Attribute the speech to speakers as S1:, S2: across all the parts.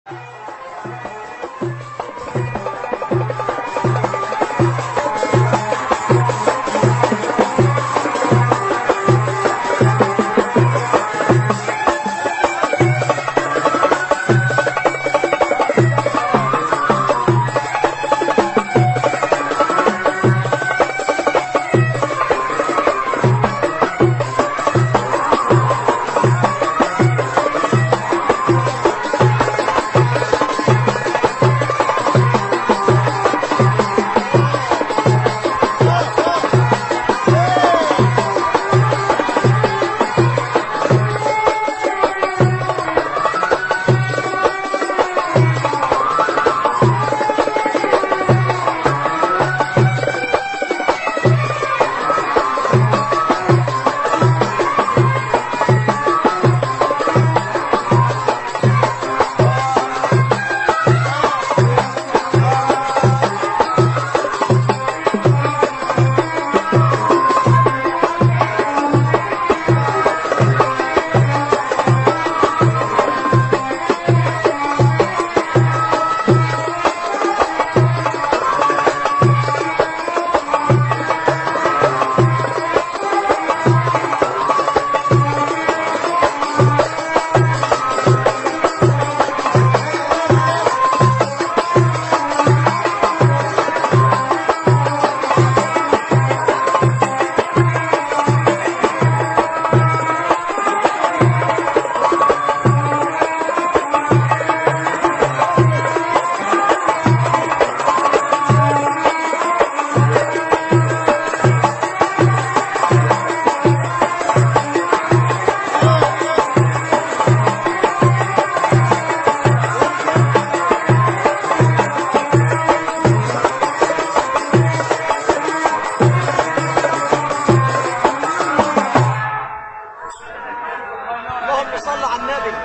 S1: اللهم صل على النبي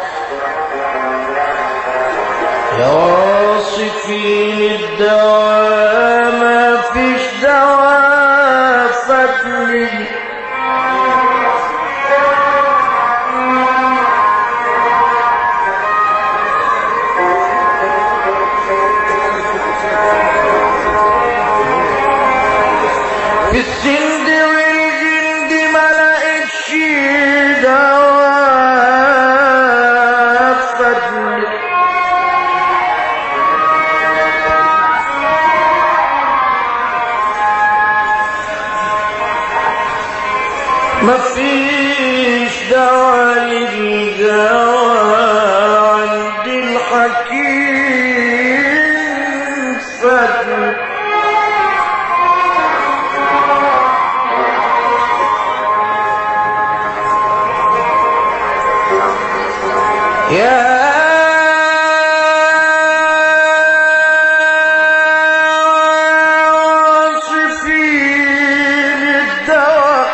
S2: يا واصفين الدواء ما فيش دواء فاتني في السند والجند ما لقيتش دواء فاتني مفيش دواء للجوى عند الحكيم فاتني يا واصفين الدواء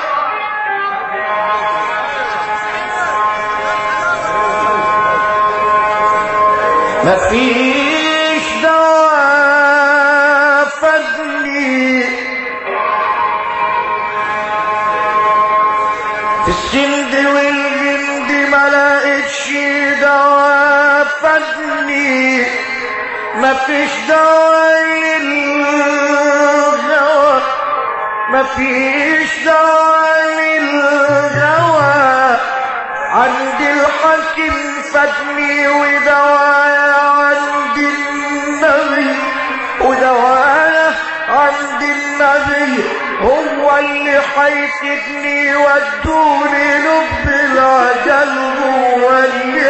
S2: مفيش دواء فضلي في السند والجند ما لقيتش دواء فضلي مفيش دواء للغوى مفيش دواء للغوى عند الحكيم فاتني ودوايا عند النبي ودوايا عند النبي هو اللي حيفيدني ودوني لب العجل هو اللي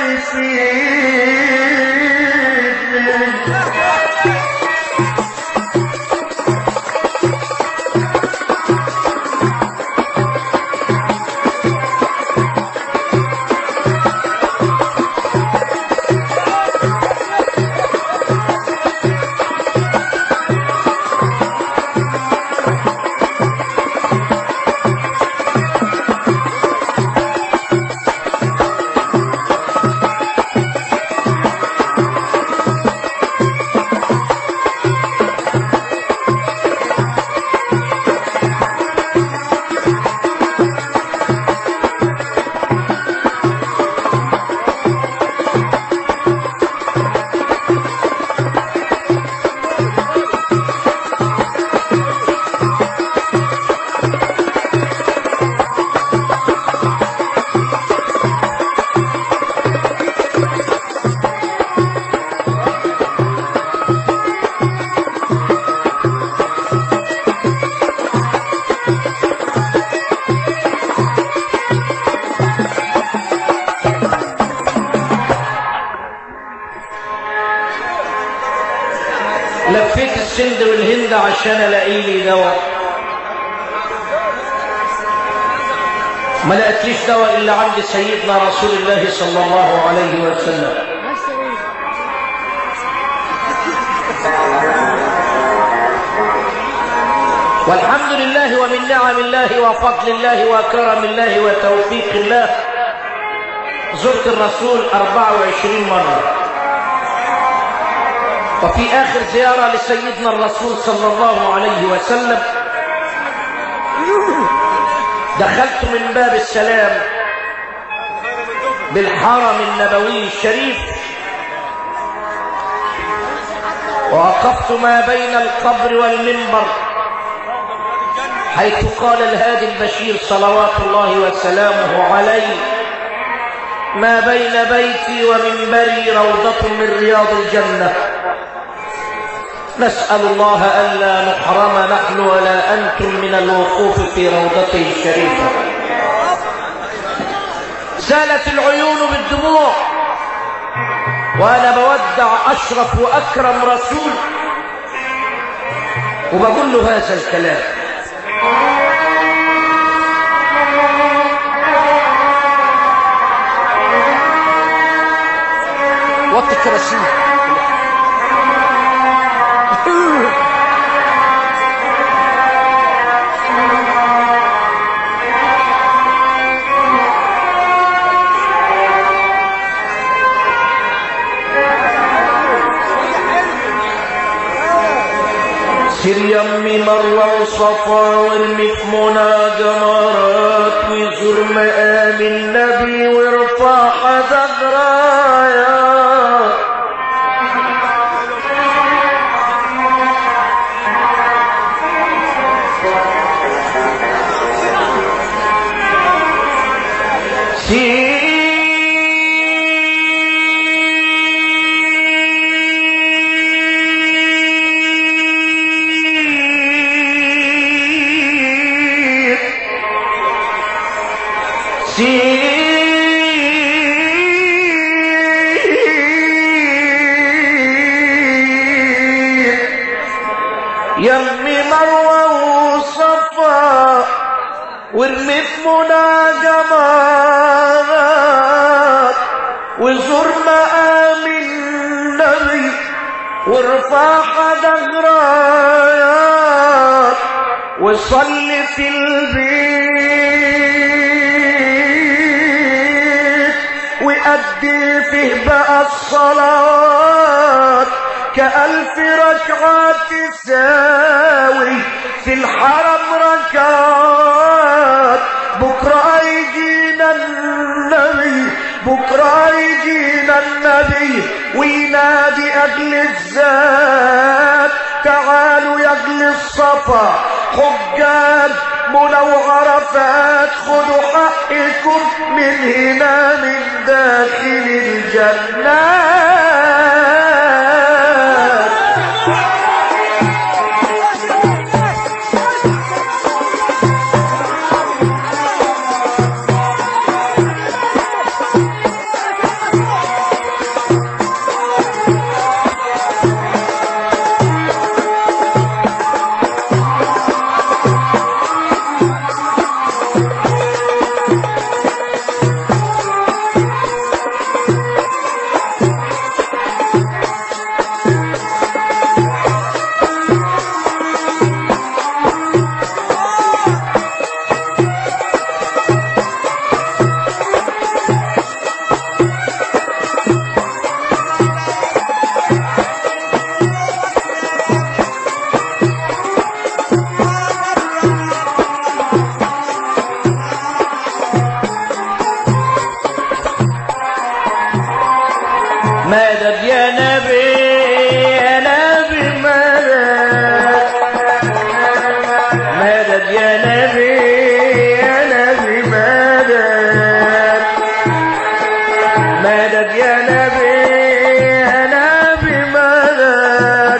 S2: حيفيدني
S3: لفيت السند والهند عشان الاقي لي دواء ما لقيتليش دواء الا عند سيدنا رسول الله صلى الله عليه وسلم والحمد لله ومن نعم الله وفضل الله وكرم الله وتوفيق الله زرت الرسول 24 مرة وفي آخر زيارة لسيدنا الرسول صلى الله عليه وسلم دخلت من باب السلام بالحرم النبوي الشريف ووقفت ما بين القبر والمنبر حيث قال الهادي البشير صلوات الله وسلامه عليه ما بين بيتي ومنبري روضة من رياض الجنة نسأل الله ألا نحرم نحن ولا أنتم من الوقوف في روضته الشريفة سالت العيون بالدموع وأنا بودع أشرف وأكرم رسول وبقول له هذا الكلام
S1: وطي الكراسي
S3: سير يمي مروة وصفا وارمي في منى جمرات وزور مقام النبي وارفع حدك رايات سير سير يمي مروة وصفا وارمي في منى جمالات وزور مقام النبي وارفع حدك رايات وصلي في البيت وأدي فيه بقى الصلاة كألف ركعة تساوي في الحرم ركعات بكرة يجينا النبي بكرة يجينا النبي وينادي أجل الذات تعالوا يا أجل الصفا حجاج منو عرفات خذوا حقكم من هنا من داخل الجنات مدد يا نبي يا نبي مدد مدد يا نبي يا نبي مدد مدد يا نبي يا نبي مدد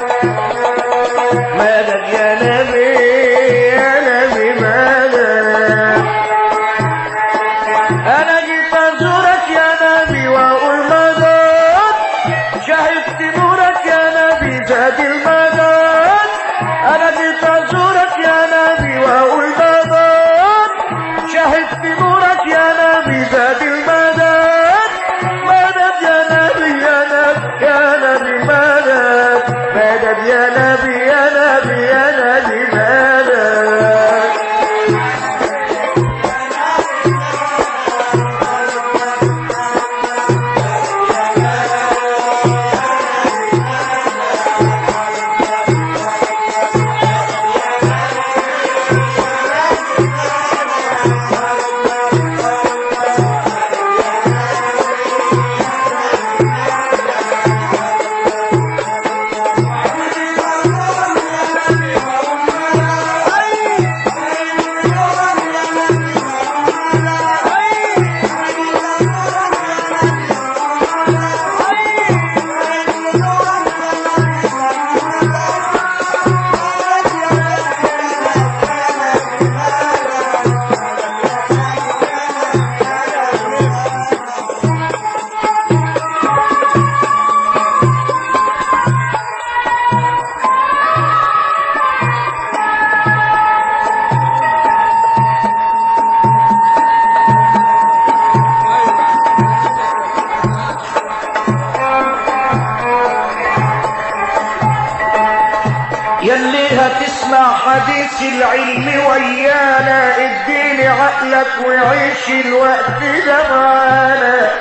S3: مدد يا نبي يا نبي مدد انا جيت ازورك يا نبي واقول مدد شهد
S2: مالك يا نبي يا نبي يا نبي مالك يلي هتسمع حديث العلم ويانا اديني عقلك وعيش الوقت ده معانا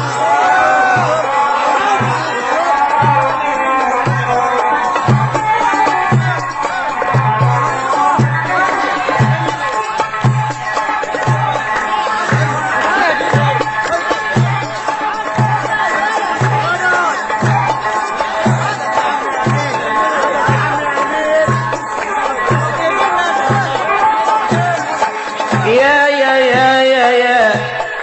S2: يا يا يا يا يا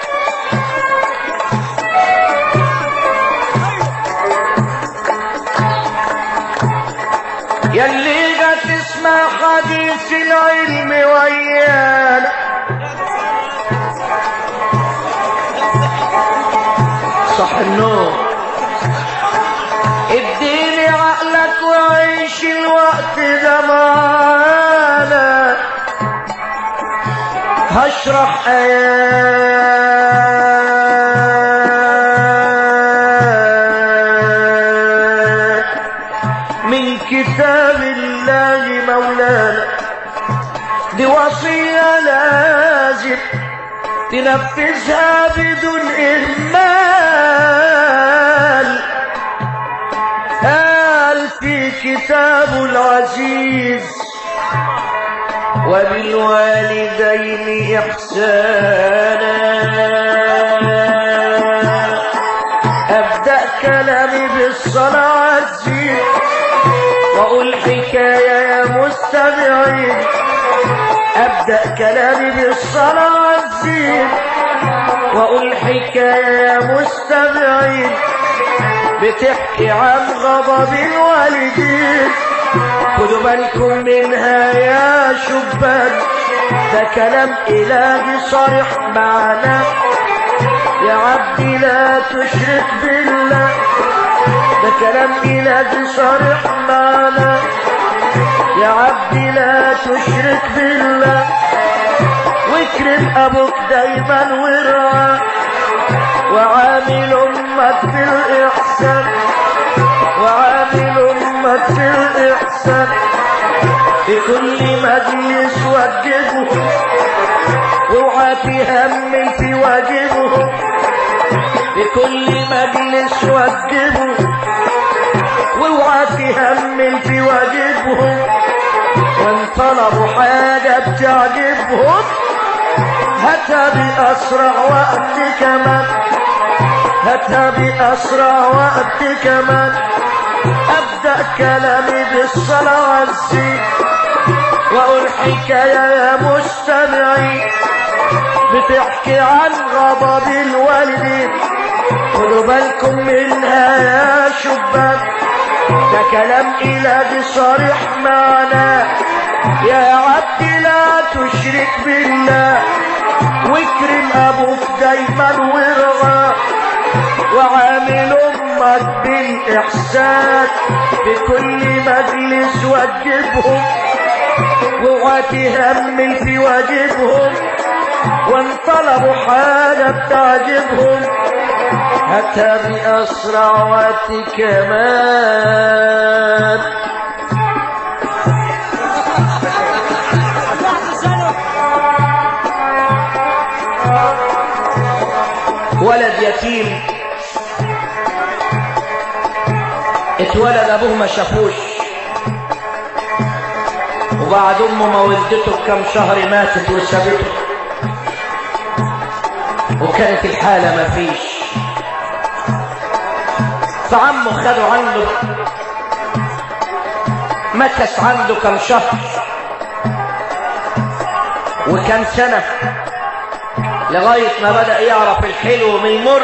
S2: يلي جا تسمع حديث العلم ويانا صح النوم اديني عقلك وعيش الوقت ده معانا هشرح آيات من كتاب الله مولانا دي وصية لازم تنفذها بدون إهمال قال في كتاب العزيز وبالوالدين إحسانا أبدأ كلامي بالصلاة الزين وأقول حكاية يا مستمعين أبدأ كلامي بالصلاة الزين وأقول حكاية يا مستمعين بتحكي عن غضب الوالدين خدوا بالكم منها يا شبان ده كلام إلهي صريح معنا يا عبدي لا تشرك بالله ده كلام إلهي صريح معنا يا عبدي لا تشرك بالله واكرم أبوك دايما وارعاه وعامل أمك بالإحسان وعامل أمك بالإحسان في كل مجلس وجبه واوعى تهمل في واجبه في كل مجلس وجبه واوعى تهمل في واجبهم وان طلبوا حاجة بتعجبهم هاتها بأسرع وقت كمان هاتها بأسرع وقت كمان أبدأ كلامي بالصلاة والزين وأقول حكاية يا مستمعين بتحكي عن غضب الوالدين خدوا بالكم منها يا شبان ده كلام إلهي صريح معنا يا عبدي لا تشرك بالله واكرم أبوك دايما وارغى وعامل أمك بالإحسان في كل مجلس وجبهم واوعى تهمل في واجبهم وان طلبوا حاجة بتعجبهم هاتها بأسرع وقت كمان
S3: ولد يتيم اتولد ابوه ما شافوش وبعد امه ما ولدته بكم شهر ماتت وسابته وكانت الحالة ما فيش فعمه خده عنده مكث عنده كم شهر وكم سنة لغاية ما بدأ يعرف الحلو من المر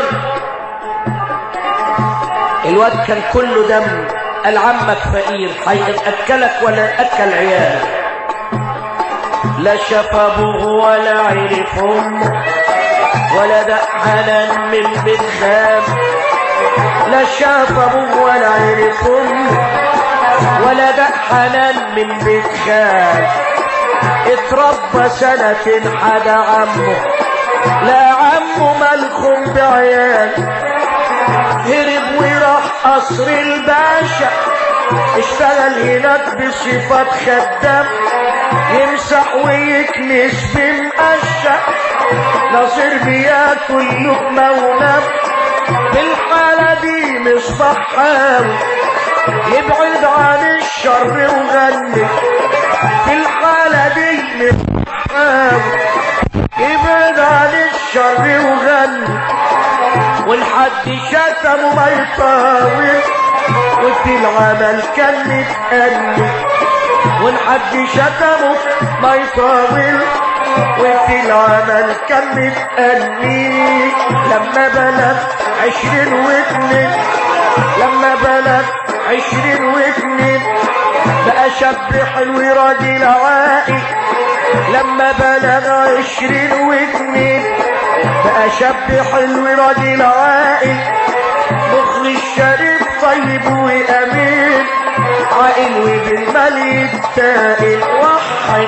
S3: الواد كان كله دم قال عمك فقير هيأكلك ولا أكل عيالك لا شاف ابوه ولا عرف امه ولا دق حنان من بيت خام لا شاف ابوه ولا عرف امه ولا دق حنان من بيت خام اتربى سنة حدا عمه لا عمه ملخم بعيال هرب وراح قصر الباشا اشتغل هناك بصفات خدام يمسح ويكنس بمقشة ناصر بياكل لقمة ونام في الحالة دي مصباح حاوي يبعد عن الشر وغني في الحالة دي مصباح حاوي يبعد عن الشر وغني والحد شتمه ما يطاول وفي العمل كان متأني والحد شتمه ما يطاول وفي العمل كان متأني لما بلغ عشرين واتنين لما بلغ عشرين واتنين بقى شاب حلو راجل عاقل لما بلغ عشرين واتنين بقى شاب حلو راجل عاقل مخلص شريف طيب وامين عاقل وبالمال يتاقل وحي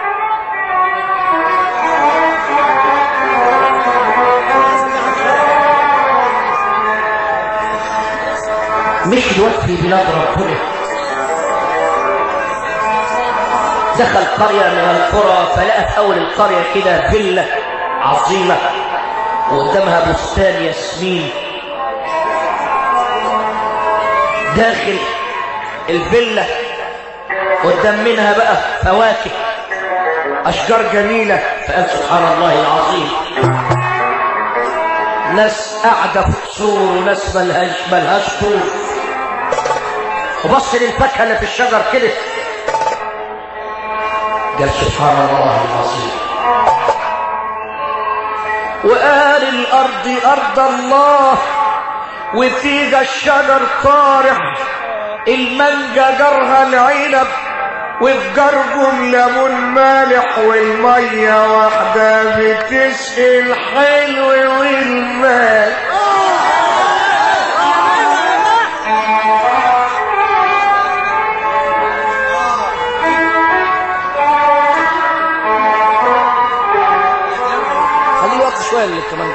S3: مش الوقت في بلاد ربنا دخل قرية من القرى فلقى في أول القرية كده فيلا عظيمة وقدامها بستان ياسمين داخل الفيلا قدام منها بقى فواكه أشجار جميلة فقال سبحان الله العظيم ناس قاعدة في قصور وناس ملهاش ملهاش طول وبص للفاكهة اللي في الشجر كده قال سبحان الله العظيم وقال الأرض أرض الله وفيها الشجر طارح المانجا جرها العنب وفي جرجم ليمون مالح والمية واحدة بتسقي الحلو والمال
S1: خليه وقت شويه اللي كمان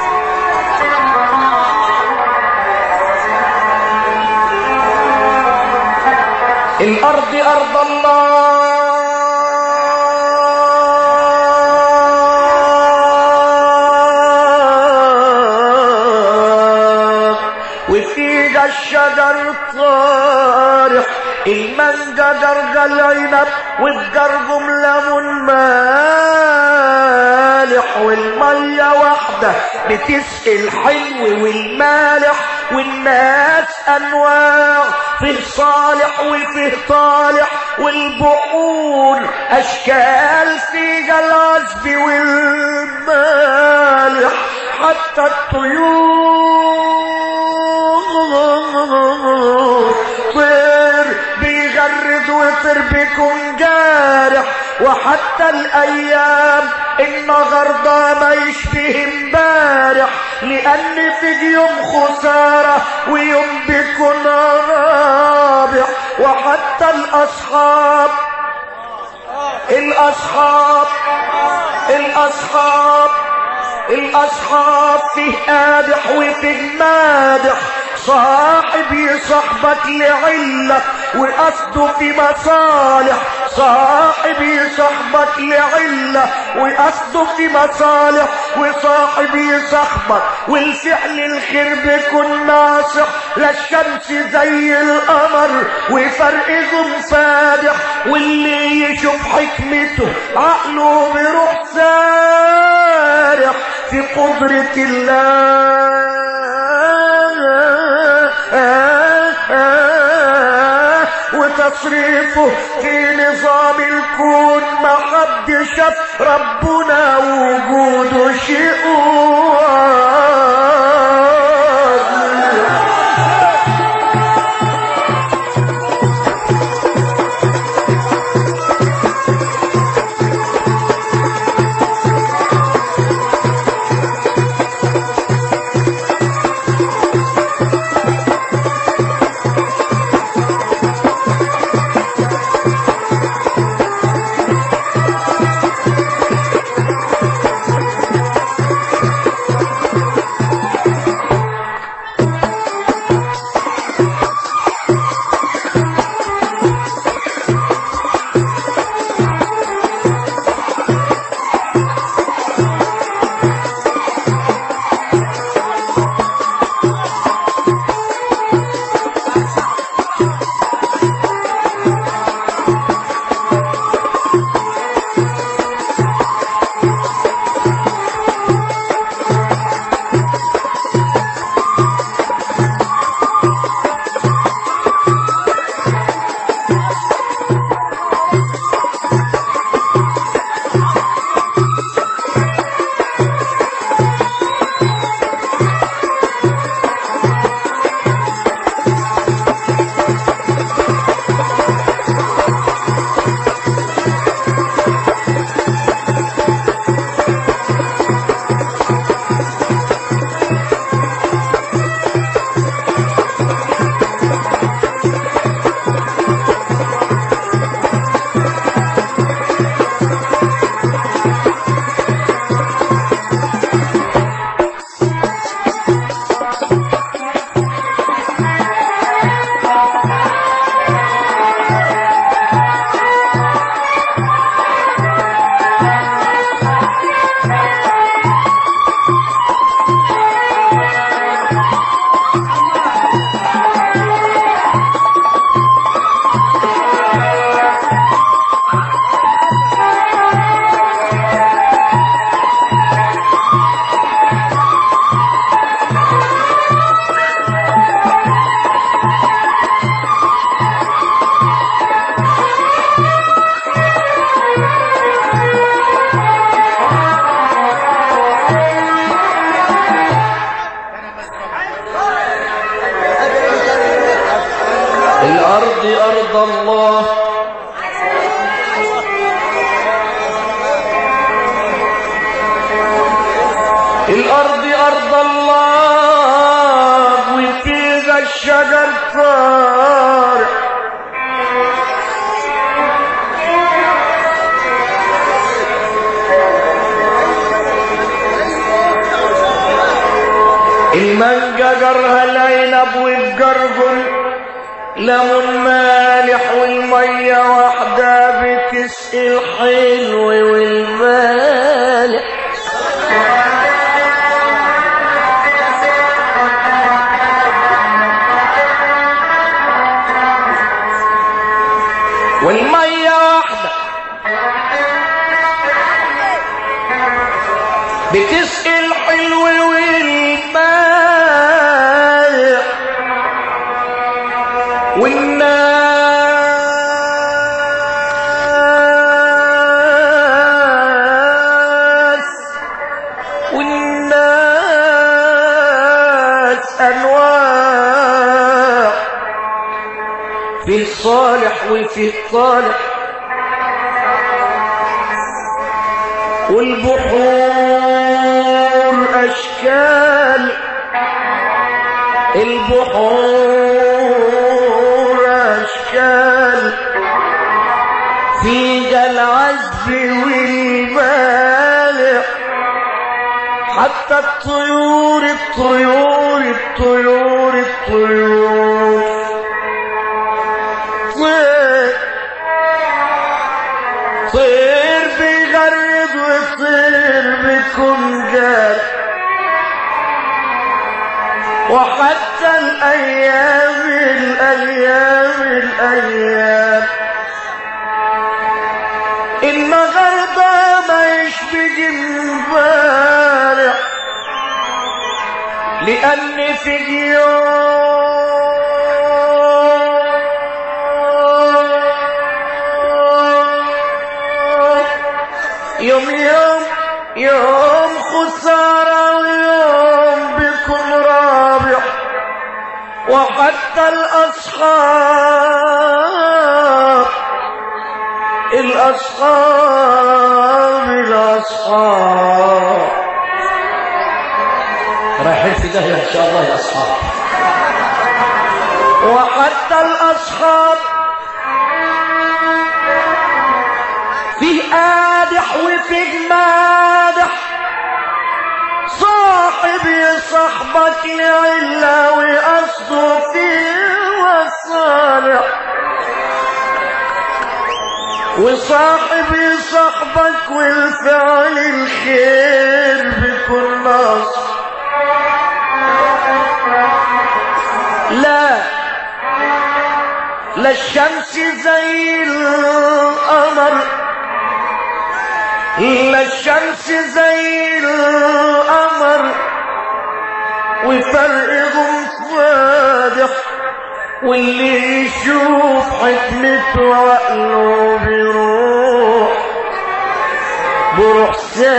S3: الأرض أرض الله وفيها الشجر طارح المانجا درجة العنب والجرجم ليمون مالح والمية واحدة بتسقي الحلو والمالح والناس أنواع فيه صالح وفيه طالح والبحور أشكال فيها العذب والمالح حتى الطيور طير بيغرد وطير بيكون جارح وحتى الايام النهارده ما يشبه امبارح لان في يوم خساره ويوم بيكون رابح وحتى الاصحاب الاصحاب الاصحاب الاصحاب فيه قادح وفيه مادح صاحب يصاحبك لعلة
S2: وقصده في مصالح صاحبي صاحبك لعلة وقصده في مصالح وصاحبي صاحبك والفعل الخير بيكون ناصح لا الشمس زي القمر وفرقهم فادح واللي يشوف حكمته عقله بيروح سارح في قدرة الله وتصريفه في نظام الكون ما حد شاف ربنا وجوده شيء
S3: الأرض أرض الله الأرض أرض الله وفيها الشجر طارق المانجا جرها العنب والجرجل ليمون مالح والمية واحدة بتسقي الحلو والمالح والمية واحدة بتسقي الحلو والمالح والناس والناس أنواع في الصالح وفي الطالح والبحور أشكال البحور أشكال فيها العذب والمالح حتى الطيور الطيور الطيور الطيور
S2: وحتى الأيام الأيام الأيام النهارده ما يشبه امبارح لأن في اليوم يوم يوم يوم خسارة ويوم بيكون رابح وحتى الأصحاب الأصحاب الأصحاب
S3: رايحين في داهية إن شاء الله يا أصحاب
S2: وحتى الأصحاب فيه قادح وفيه مادح صاحب يصاحبك لعلة وقصده فيه وصالح وصاحب يصاحبك والفعل الخير بيكون ناصر لا لا الشمس زي القمر لا الشمس زي القمر وفرقهم فادح واللي يشوف حكمته وعقله بيروح بروح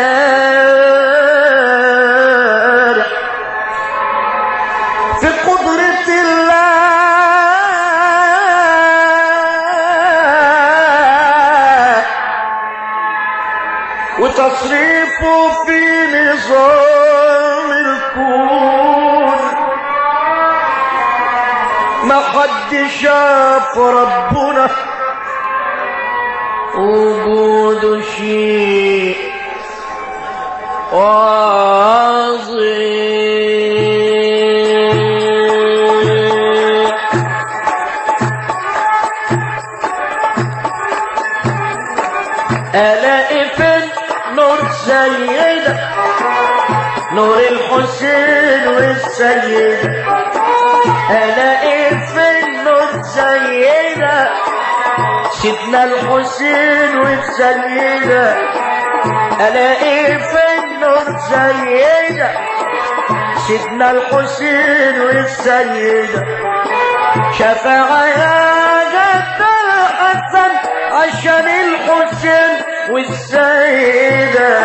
S2: سارح في قدرة الله وتصريفه في نظام الكون ما حد شاف ربنا وجوده شيء عظيم ألاقي في نور سيدة نور الحسين والسيدة ألاقي في النور سيدة سيدنا الحسين والسيدة ألاقي في النور سيدة سيدنا الحسين والسيدة شفاعة يا جد الحسن عشان الحسين والسيدة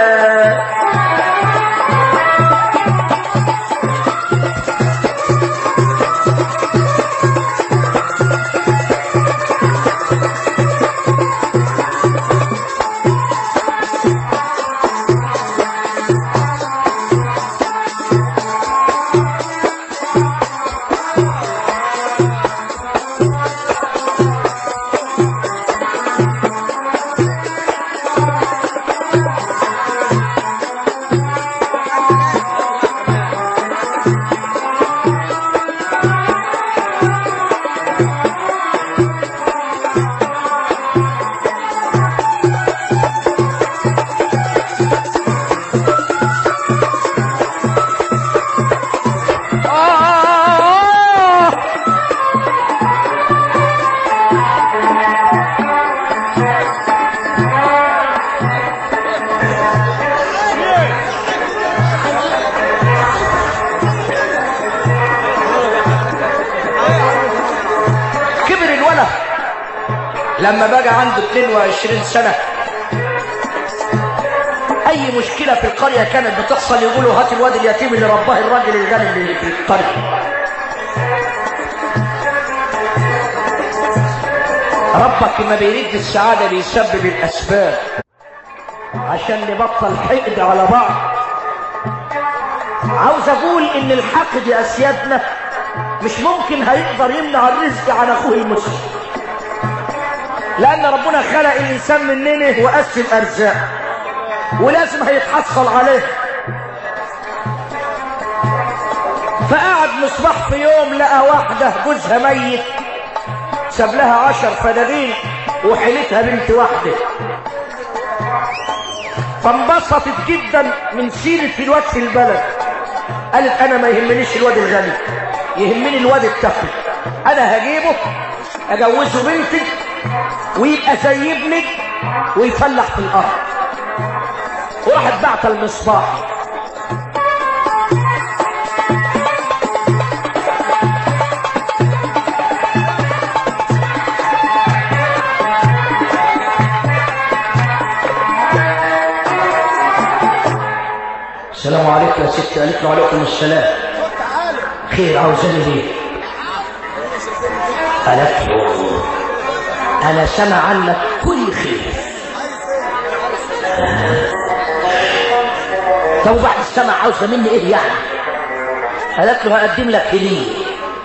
S2: آه
S3: كبر الولد لما بقى عنده 22 سنة أي مشكلة في القرية كانت بتحصل يقولوا هات الواد اليتيم اللي رباه الراجل الغني اللي في القرية ربك لما بيريد السعادة بيسبب الأسباب عشان نبطل حقد على بعض عاوز أقول إن الحقد يا أسيادنا مش ممكن هيقدر يمنع الرزق عن أخوه المسلم لأن ربنا خلق الإنسان مننا وقسم أرزاق ولازم هيتحصل عليه فقعد مصباح في يوم لقى واحدة جوزها ميت ساب لها عشر فدادين وحيلتها بنت واحدة فانبسطت جدا من سيرة الواد في البلد قالت انا ما يهمنيش الواد الغني يهمني الواد التقي انا هجيبه اجوزه بنتي ويبقى زي ابنك ويفلح في الارض وراحت بعت المصباح السلام عليكم يا ست قالت له عليكم السلام خير عاوزاني ليه قالت له انا سمع عنك كل خير طب وبعد السمع عاوزه مني ايه يعني قالت له هقدم لك هديه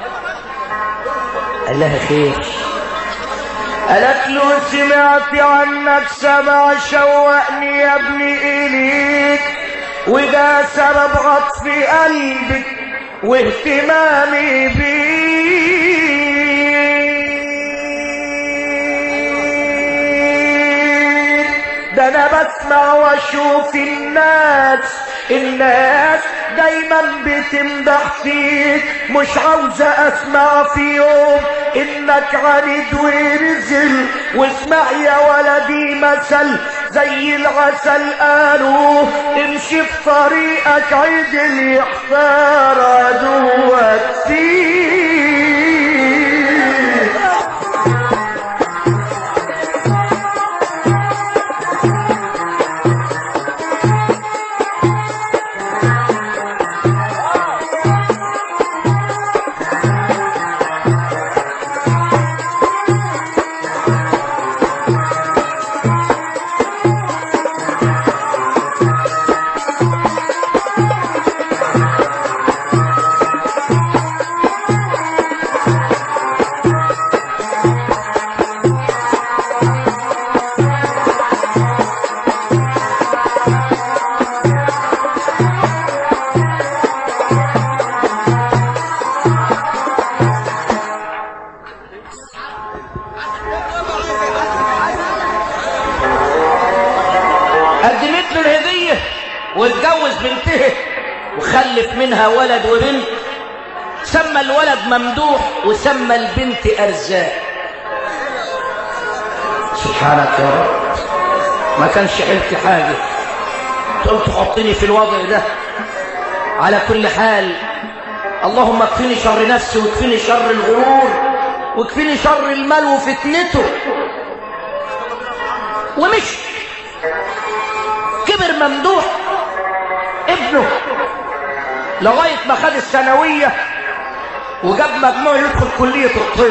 S3: قال لها خير
S2: قالت له سمعت عنك سمع شوقني يا ابني إليك وده سبب عطف قلبك واهتمامي بيك ده انا بسمع واشوف الناس الناس دايما بتمدح فيك مش عاوزة اسمع في يوم انك عنيد ورزل واسمع يا ولدي مثل زي العسل قالوا امشي في طريقك عدل يختار عدوك فيك
S3: قدمت له الهدية واتجوز بنته وخلف منها ولد وبنت سمى الولد ممدوح وسمى البنت أرزاق سبحانك يا رب ما كانش حيلتي حاجة تقول تحطني في الوضع ده على كل حال اللهم اكفني شر نفسي واكفني شر الغرور واكفني شر المال وفتنته ومشي كبر ممدوح ابنه لغاية ما خد الثانوية وجاب مجموع يدخل كلية الطب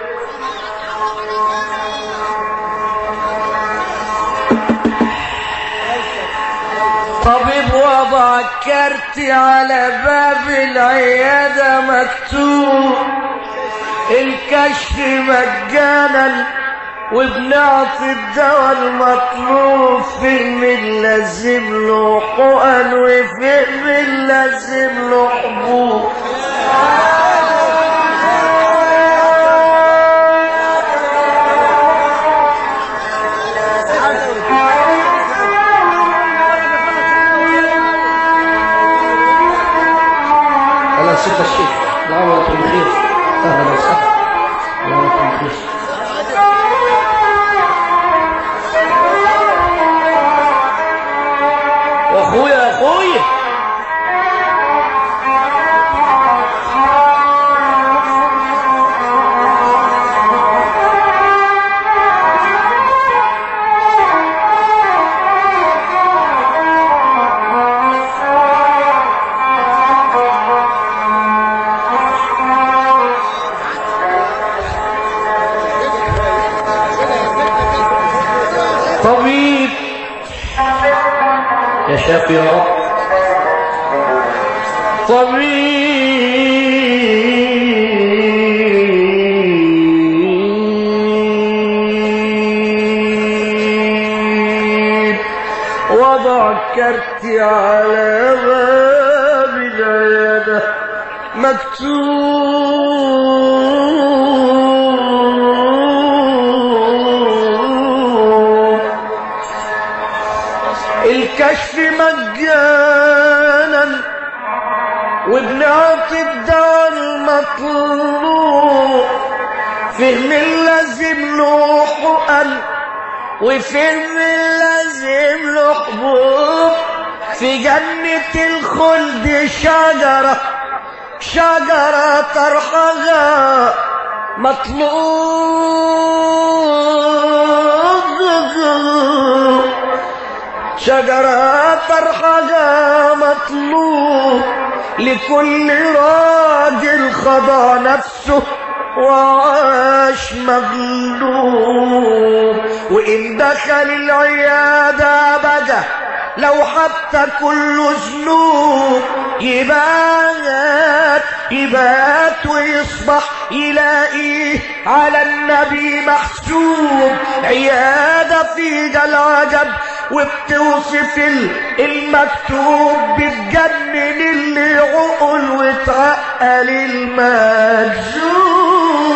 S3: طبيب وضع كارتي على باب العيادة مكتوب الكشف مجانا وبنعطي الدواء المطلوب فهم اللازم له حقن وفهم اللازم له حبوب اهلا ست الشيخ الله يكون بخير اهلا وسهلا الله يكون بخير واخويا اخويا طبيب يا شافي يا رب طبيب وضع كرتي على باب العيادة مكتوب الكشف مجانا وبنعطي الدواء المطلوب
S2: مخلوق فهم لازم له حقن وفهم لازم له حبوب في جنة الخلد شجرة شجرة طرحها مطلوب شجرة طرحها مطلوب لكل راجل خضع نفسه وعاش مغلوب وإن دخل العيادة بقى لو حتى كل ذنوب يبات يبات ويصبح يلاقيه على النبي محسوب عيادة في العجب وبتوصف ال- المكتوب بتجنن اللي عقل وتعقل المجنون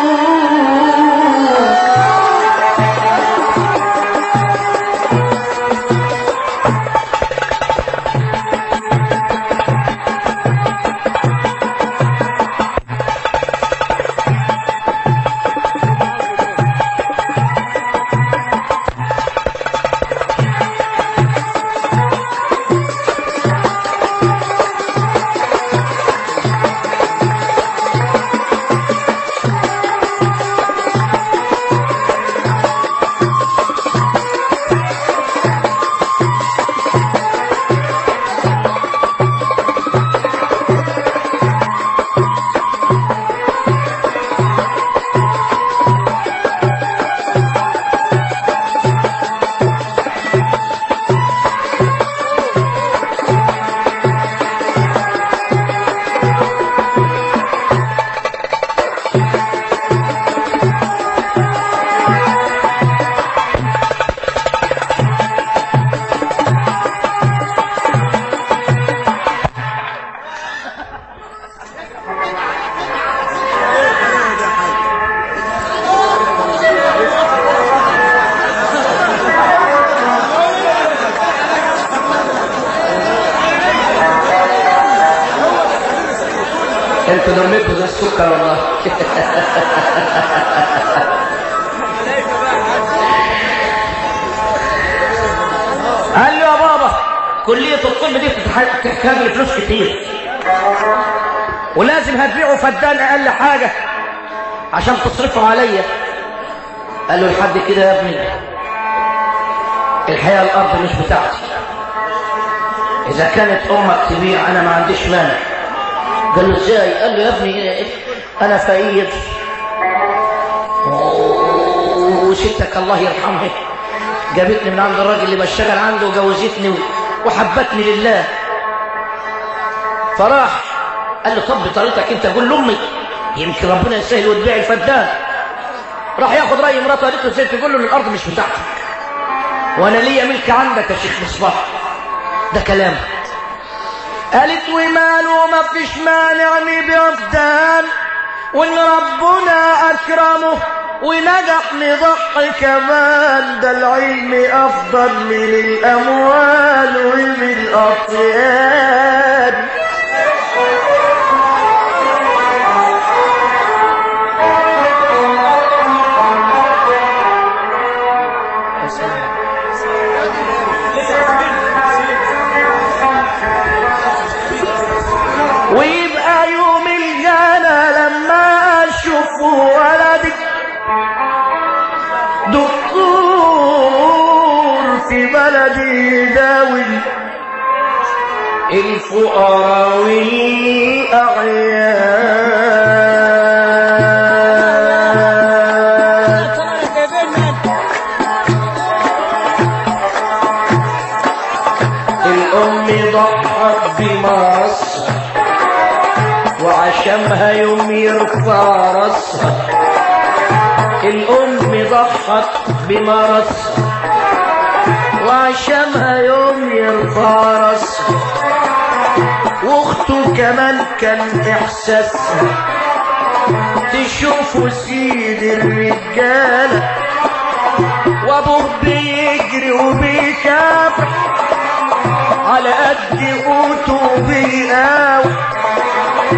S3: انتوا دمكم زي السكر والله قال له يا بابا كلية الطب دي بتتح- بتحتاج لفلوس كتير ولازم هتبيعوا فدان اقل حاجة عشان تصرفوا عليا قال له لحد كده يا ابني الحقيقة الارض مش بتاعتي اذا كانت امك تبيع انا ما عنديش مانع قال له ازاي قال له يا ابني انا فقير وستك الله يرحمها جابتني من عند الراجل اللي بشتغل عنده وجوزتني وحبتني لله فراح قال له طب بطريقتك انت قول لامي يمكن ربنا يسهل وتبيع الفدان راح ياخد راي مراته قالت له ازاي تقول له ان الارض مش بتاعتك وانا ليا ملك عندك يا شيخ مصباح ده كلام قالت وماله ما فيش مانع نبيع فدان وان ربنا اكرمه ونجح نضحي كمان ده العلم افضل من الاموال ومن الاطيان ويبقى يوم الجنة لما اشوف ولدك دكتور في بلدي يداوي الفقراء والأعيان الأم ضحت بمرصها وعشمها يوم يرفع راسها الأم ضحت بمرصها وعشمها يوم يرفع راسها واخته كمان كان احساسها تشوفوا سيد الرجاله وابوه بيجري وبيكافح على قد قوته بيقاوي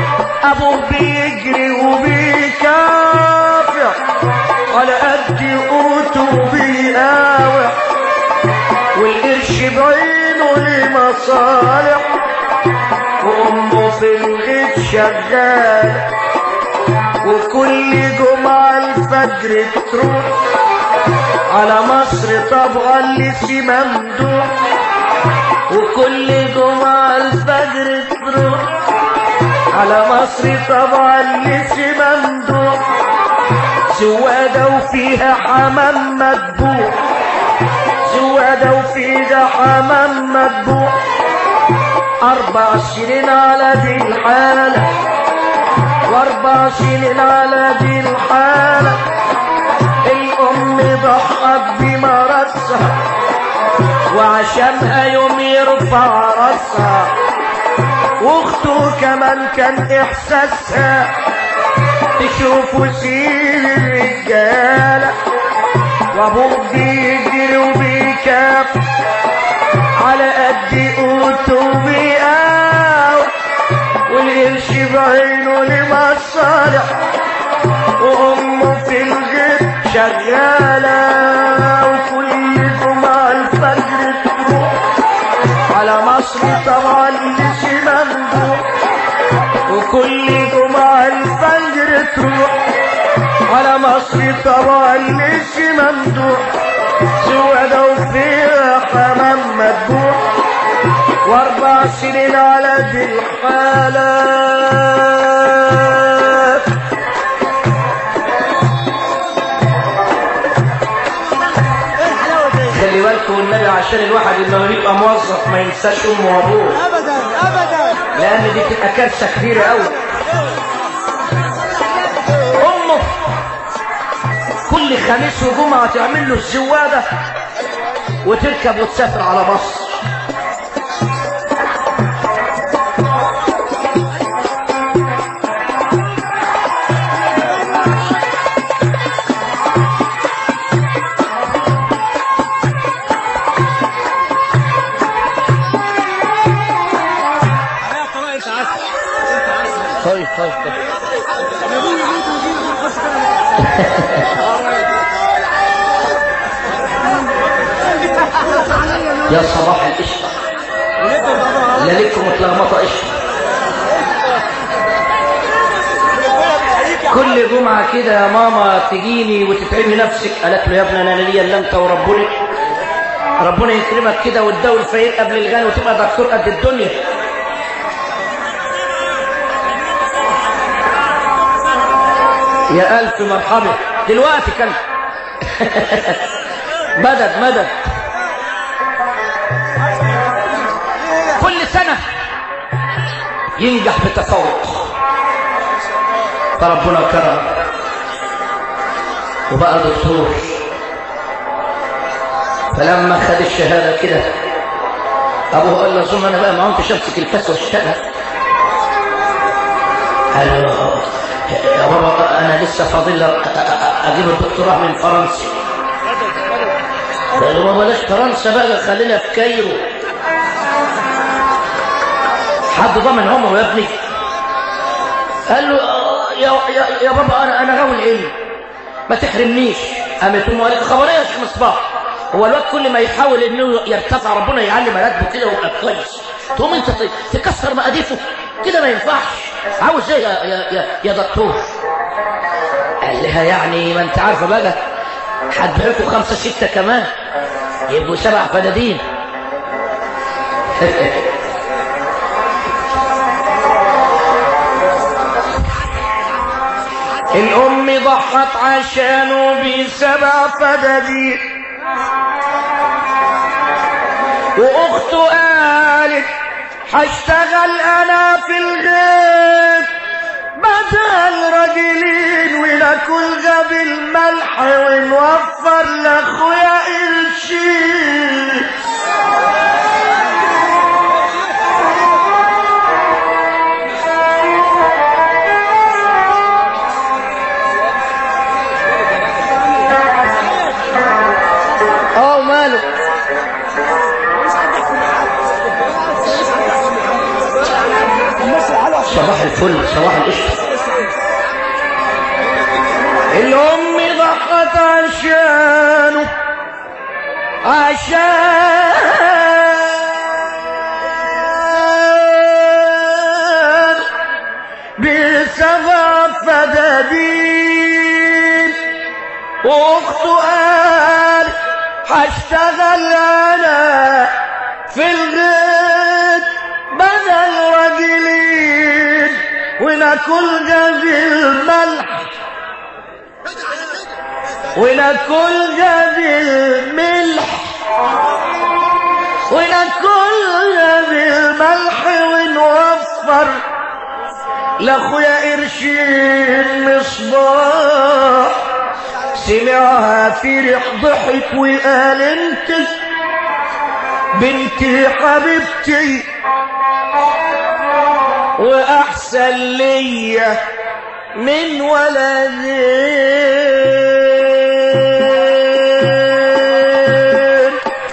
S2: ابوه بيجري وبيكافح على قد قوته بيقاوح والقرش بعينه لمصالح وامه في الغيط شغاله وكل جمعة الفجر تروح على مصر طبعا لسي ممدوح وكل جمعة الفجر تروح على مصر طبعا لسي ممدوح زوادة وفيها حمام مذبوح زوادة وفيها حمام مذبوح أربع سنين على دي الحالة واربع سنين على دي الحالة الأم ضحت بمرضها وعشانها يوم يرفع راسها واخته كمان كان احساسها تشوف وسيل الرجالة وابوه بيجري وبيكاف على قد قوته بيقاوح والقرش بعينه لمصالح وامه في الغيط شغالة وكل جمعة الفجر تروح على مصر طبعا لشي ممدوح وكل جمعة الفجر تروح على مصر طبعا لشي ممدوح سودة وفيها حمام مذبوح واربع سنين على دي الحالة
S3: خلي بالكم والنبي عشان الواحد لما يبقى موظف ما ينساش امه وابوه
S1: ابدا ابدا
S3: لان دي تبقى كارثه كبيره قوي امه كل خميس وجمعه تعمل له الزواده وتركب وتسافر على مصر
S1: طيب طيب طيب
S3: يا صباح القشطه لا لكم متلخبطه قشطه كل جمعة كده يا ماما تجيني وتتعبي نفسك قالت له يا ابني انا ليا الا انت وربنا ربنا يكرمك كده وتداوي الفقير قبل الغني وتبقى دكتور قد الدنيا يا ألف مرحبا دلوقتي كان مدد مدد كل سنة ينجح بتفوق فربنا كرم وبقى دكتور فلما خد الشهادة كده أبوه قال له أظن أنا بقى ما كنتش أمسك الكاس واشتغل قال له يا بابا أنا لسه فاضل لي أ- أ- أجيب الدكتوراه من فرنسا قال له ما بلاش فرنسا بقى خلينا في كايرو حد ضامن عمره يا ابني قال له آه، يا يا, يا بابا انا انا غاوي العلم ما تحرمنيش قامت امه قالت خبريه يا شيخ مصباح هو الواد كل ما يحاول انه يرتفع ربنا يعلم راتبه كده ويبقى كويس تقوم انت ت- تكسر مقاديفه كده ما ينفعش عاوز ايه يا يا يا, يا دكتور قال لها يعني ما انت عارفه بقى هتبيعكوا خمسه سته كمان يبقوا سبع فدادين
S2: الأم ضحت عشانه بسبع فدادين وأخته قالت هشتغل أنا في الغيط بدل راجلين وناكل غاب الملح ونوفر لأخويا قرشين
S1: اه وماله
S3: صباح الفل الفل صباح القشطة الأم ضحت عشانه عشان
S2: بسبع فدادين واخته قال هشتغل انا في الغيط بدل راجلين وناكل جنب الملح وناكل جنب الملح وناكل جنب الملح ونوفر لاخويا قرشين مصباح سمعها فرح ضحك وقال انت بنتي حبيبتي واحسن ليا من ولدين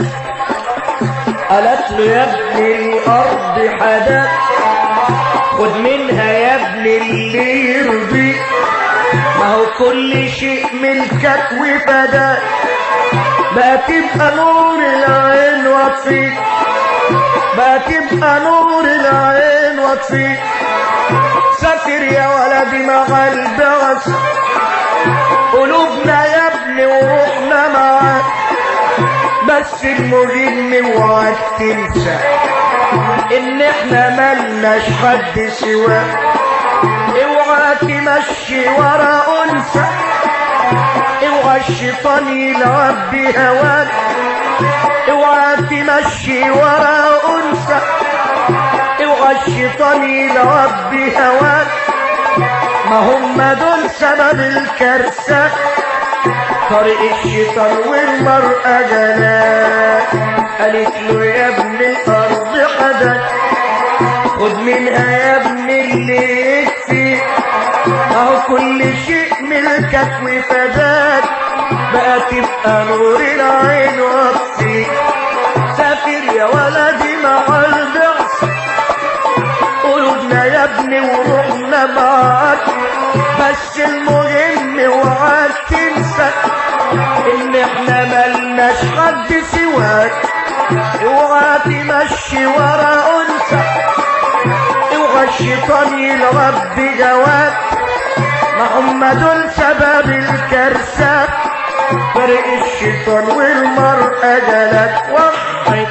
S2: قالت له يا ابن الارض حدث خد منها يا ابن اللي يرضيك ما هو كل شيء ملكك وفداك بقى تبقى نور العين واطفيك بقى تبقى نور العين واطفيك سافر يا ولدي مع البعث قلوبنا يا ابني وروحنا معاك بس المهم اوعاك تنسى ان احنا ملناش حد سواك اوعى تمشي ورا انثى اوعى الشيطان يلعب بهواك اوعى تمشي ورا انثى اوعى الشيطان يلعب بهواك ما هم دول سبب الكارثة طريق الشيطان والمرأة جلاك قالت له يا ابن الأرض حدك خد منها يا ابن اللي يكفي اهو كل شيء ملكك وفداك بقى تبقى نور العين وطفيك سافر يا ولدي مع البعث قلوبنا يا ابني وروحنا معاك بس المهم اوعاك تنسى ان احنا ملناش حد سواك اوعى تمشي ورا انثى اوعى الشيطان يلعب بجواك ما هم دول سبب الكارثة فرق الشيطان والمرأة جلت وحد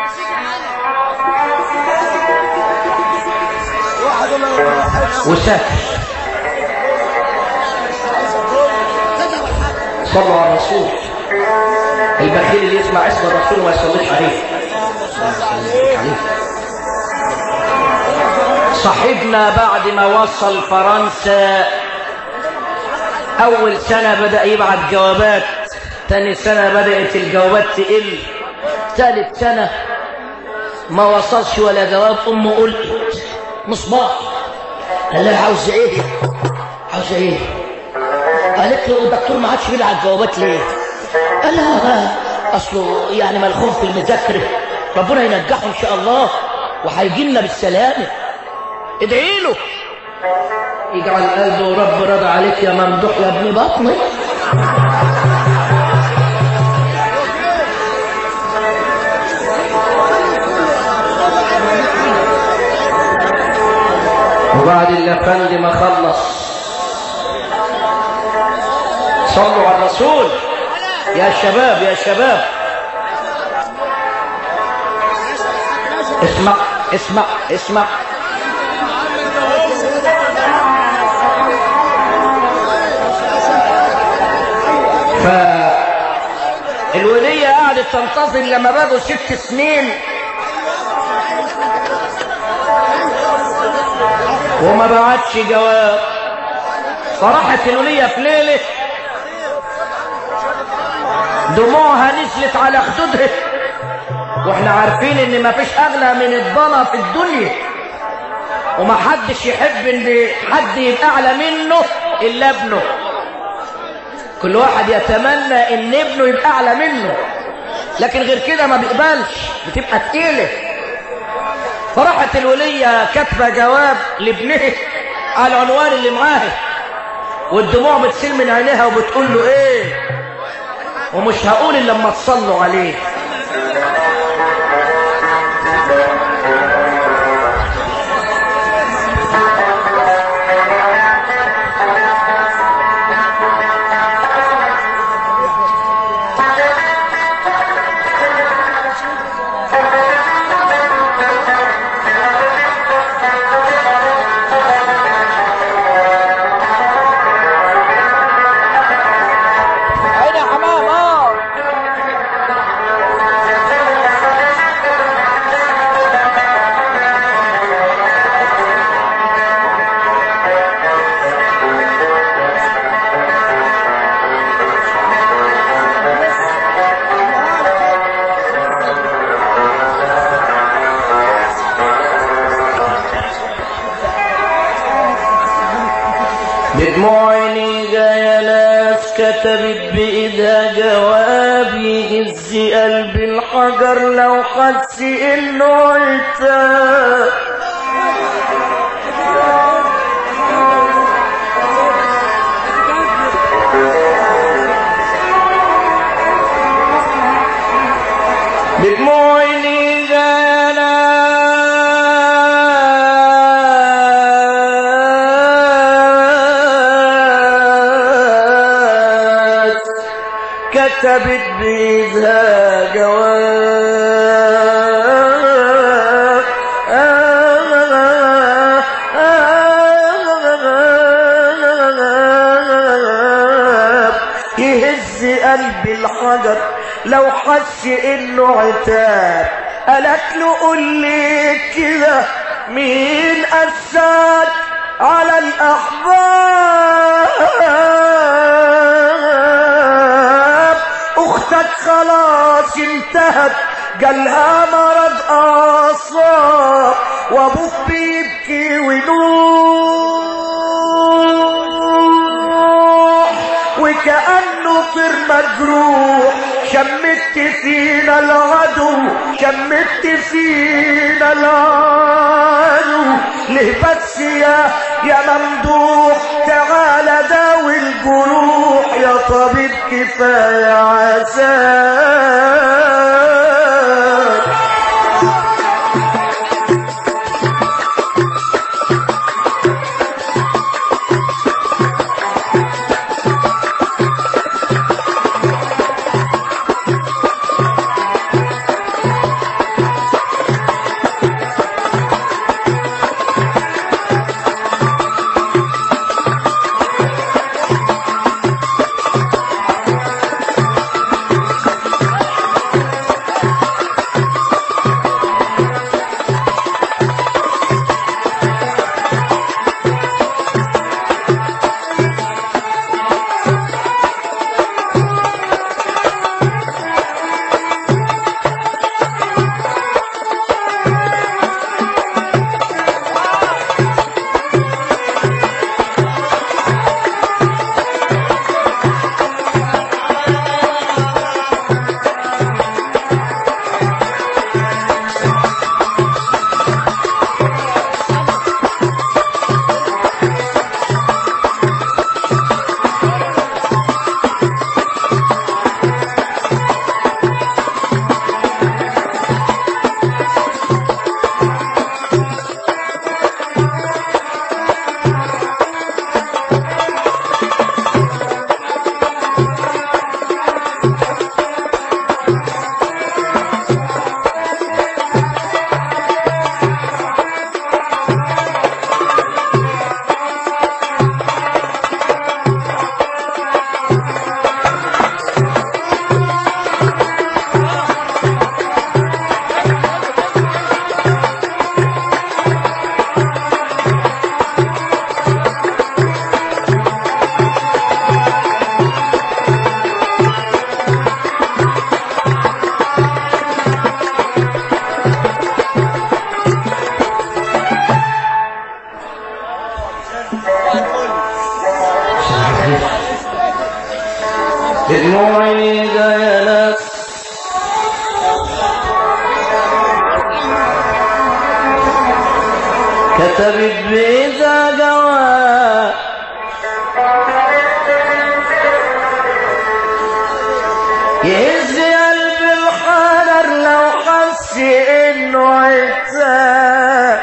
S3: وسافر صلوا على الرسول البخيل اللي يسمع اسم الرسول وما يصليش عليه عليه. صاحبنا بعد ما وصل فرنسا أول سنة بدأ يبعت جوابات تاني سنة بدأت الجوابات تقل ثالث سنة ما وصلش ولا جواب أمه قلت مصباح قال لها عاوز ايه عاوز ايه قالت له الدكتور ما عادش بيبعت جوابات ليه قال لها اصله يعني ملخوم في المذاكره ربنا ينجحه ان شاء الله وهيجي لنا بالسلامه ادعي له يجعل قلبه رب رضى عليك يا ممدوح يا ابن بطني وبعد الافندي ما خلص صلوا على الرسول يا شباب يا شباب اسمع اسمع اسمع فالولية قعدت تنتظر لما بقوا ست سنين وما بعتش جواب فراحت الولية في ليلة دموعها نزلت على خدودها واحنا عارفين ان مفيش اغلى من الضنا في الدنيا وما حدش يحب ان حد يبقى اعلى منه الا ابنه كل واحد يتمنى ان ابنه يبقى اعلى منه لكن غير كده ما بيقبلش بتبقى تقيله فراحت الولية كاتبة جواب لابنها على العنوان اللي معاه والدموع بتسيل من عينيها وبتقول له ايه ومش هقول الا لما تصلوا عليه
S1: عين يا حمام اه
S3: بدموع عيني جاية ناس كتبت بإيدها جواب يهز قلب الحجر لو حس إنه عتاب بدموع عيني جاية ناس كتبت بإيدها جواب يهز قلب الحجر لو حس انه عتاب قالت له قول لي كده مين أساد على الأحباب أختك خلاص انتهت جالها مرض أعصاب وأبوك بيبكي ونوح وكأنه طير مجروح شمت فينا العدو شمت فينا العدو ليه بس يا يا ممدوح تعالى داوي الجروح يا طبيب كفاية عذاب دموعي يا ناس كتبت بإذا جواب
S2: يهز قلب الحجر لو حس انه عتاب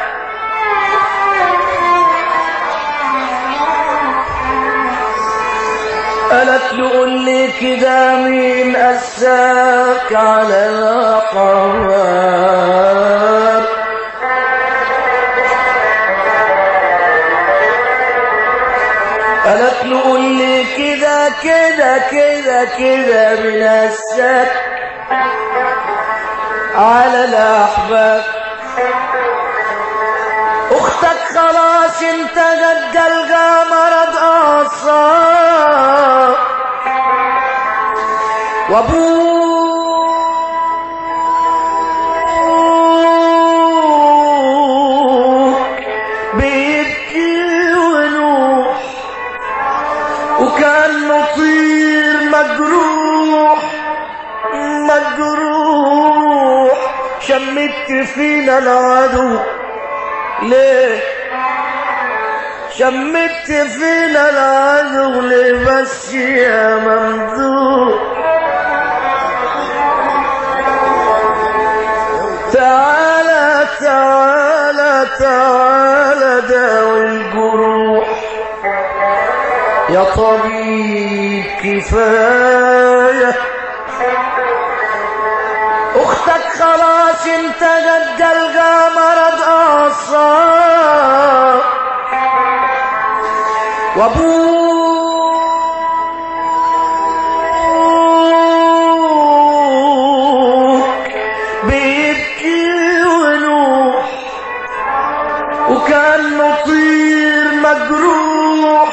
S2: قالت له قول لي كده مين قساك على القمر قالت له قول لي كده كده كده كده من قساك على الاحباب اختك خلاص انت جلجل مرض اعصاب وابوك بيبكي ونوح وكان مطير مجروح مجروح شمت فينا العدو ليه شمت فينا العدو ليه بس يا ممدوح تعالى تعالى تعالى داوي الجروح يا طبيب كفاية اختك خلاص انت جلجل مرض اعصاب وابوك بيبكي ونوح وكان مطير مجروح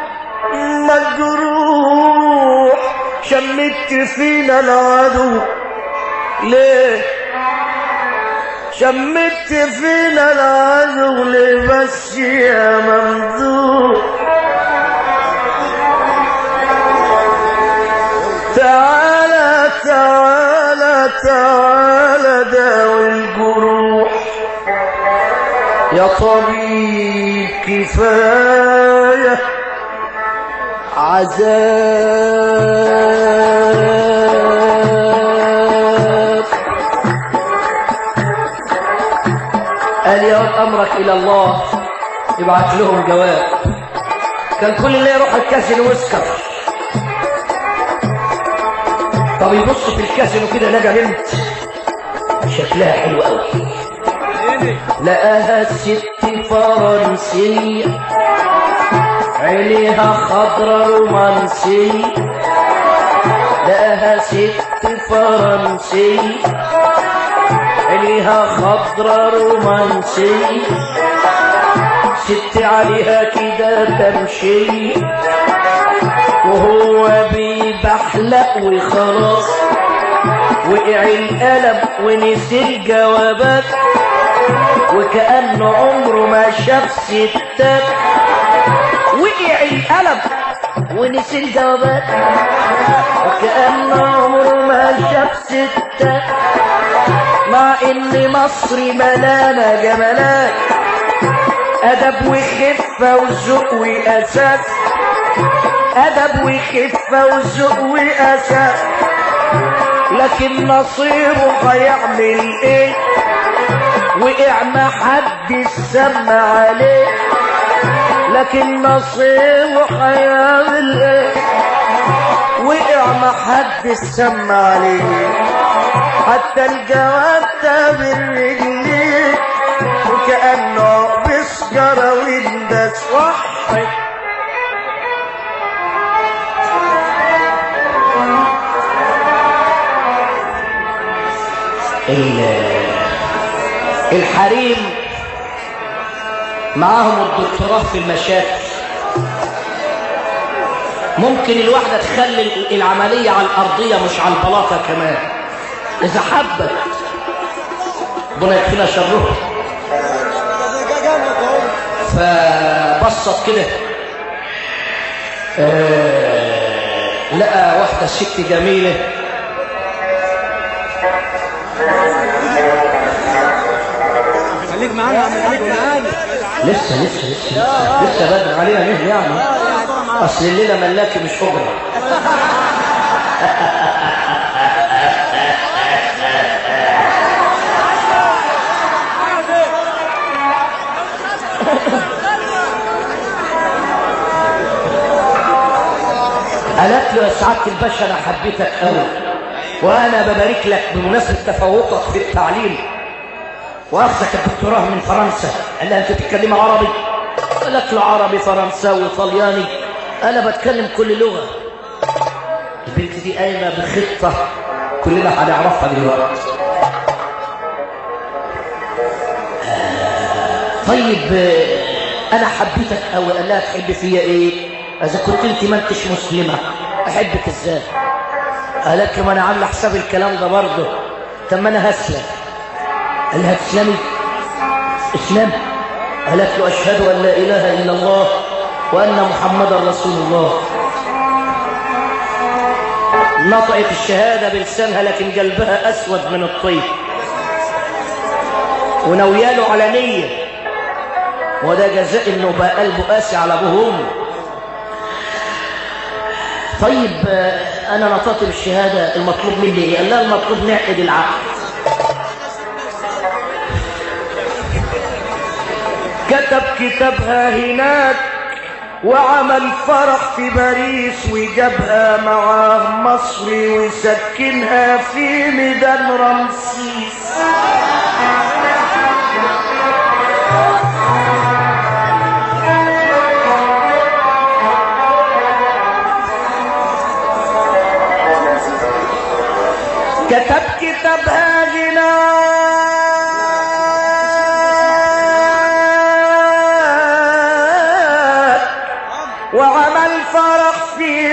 S2: مجروح شمت فينا العدو ليه شمت فينا العدو ليه بس يا ممدوح تعالى تعالى تعالى داوي الجروح يا طبيب كفاية عذاب قال يا أمرك إلى الله يبعت لهم جواب كان كل اللي يروح الكاسينو ويسكر طب يبص في الكاسينو كده لقى بنت شكلها حلو قوي لقاها ست فرنسية عينيها خضرة رومانسية لقاها ست فرنسية عينيها خضرة رومانسية ست عليها كده تمشي وهو بيبحلق وخلاص وقع القلم ونسي الجوابات وكأنه عمره ما شاف ستات وقع القلم ونسي الجوابات وكأنه عمره ما شاف ستات مع ان مصر ملانة جمالات أدب وخفة وذوق وأساس أدب وخفة وذوق وأساس لكن نصيبه هيعمل ايه وقع ما حد سمع عليه لكن نصيبه هيعمل ايه وقع ما حد سمع عليه حتى الجواب ده بالرجلين وكأنه بسجرة ويندس وحي الحريم معاهم الدكتوراه في المشاكل ممكن الواحدة تخلي العملية على الأرضية مش على البلاطة كمان إذا حبت ربنا يكفينا شرها فبصت كده آه لقى واحدة ست جميلة
S1: خليك معانا خليك معانا
S2: لسه لسه لسه لسه بدري علينا ليه يعني اصل الليله ملاكي مش اجره
S3: يا سعادة الباشا أنا حبيتك أوي وأنا ببارك لك بمناسبة تفوقك في التعليم وأخذك الدكتوراه من فرنسا قال لها أنت بتتكلم عربي؟ قالت له عربي فرنساوي طلياني أنا بتكلم كل لغة البنت دي قايمة بخطة كلنا هنعرفها دلوقتي آه، طيب آه، أنا حبيتك أوي قال لها تحب فيا إيه؟ إذا كنت أنت ما أنتش مسلمة أحبك إزاي؟ قالت له ما أنا عاملة حساب الكلام ده برضه طب ما أنا هسلم قال لها تسلمي اسلام قالت له أشهد أن لا إله إلا الله وأن محمدا رسول الله نطقت الشهادة بلسانها لكن قلبها أسود من الطيب ونوياله على نية وده جزاء انه بقى قلبه قاسي على ابوه وامه طيب آه، انا نطقت بالشهاده المطلوب مني ايه قال لها المطلوب نعقد العقد كتب كتابها هناك وعمل فرح في باريس وجابها معاه مصري وسكنها في ميدان رمسيس كتب كتابها هناك وعمل فرح في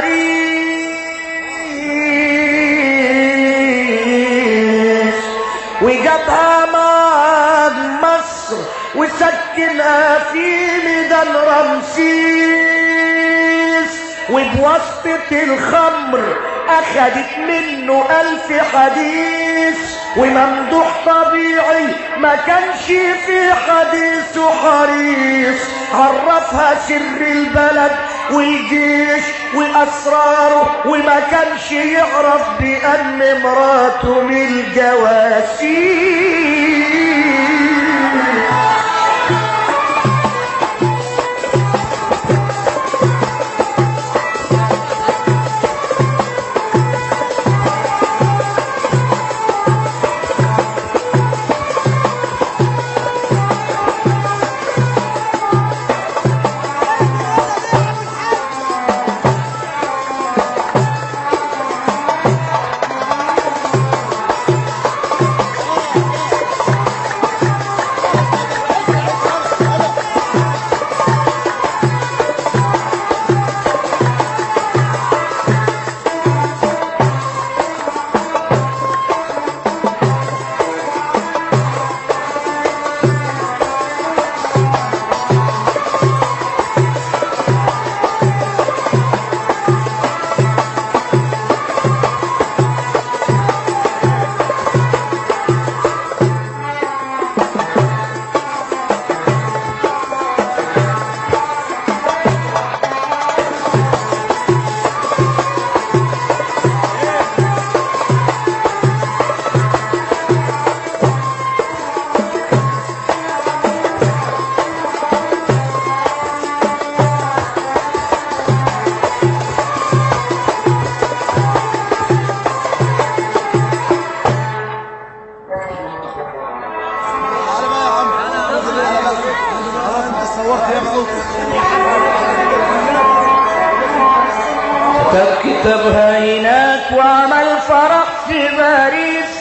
S3: باريس وجابها مع مصر وسكنها في ميدان رمسيس وبواسطة الخمر أخدت منه ألف حديث وممدوح طبيعي ما كانش في حديثه حريص عرفها سر البلد والجيش وأسراره وما كانش يعرف بأن مراته من الجواسيس
S1: تعالى بقى يا عم اه انت صورت يا موقف
S3: كتب كتابها هناك وعمل فرح في باريس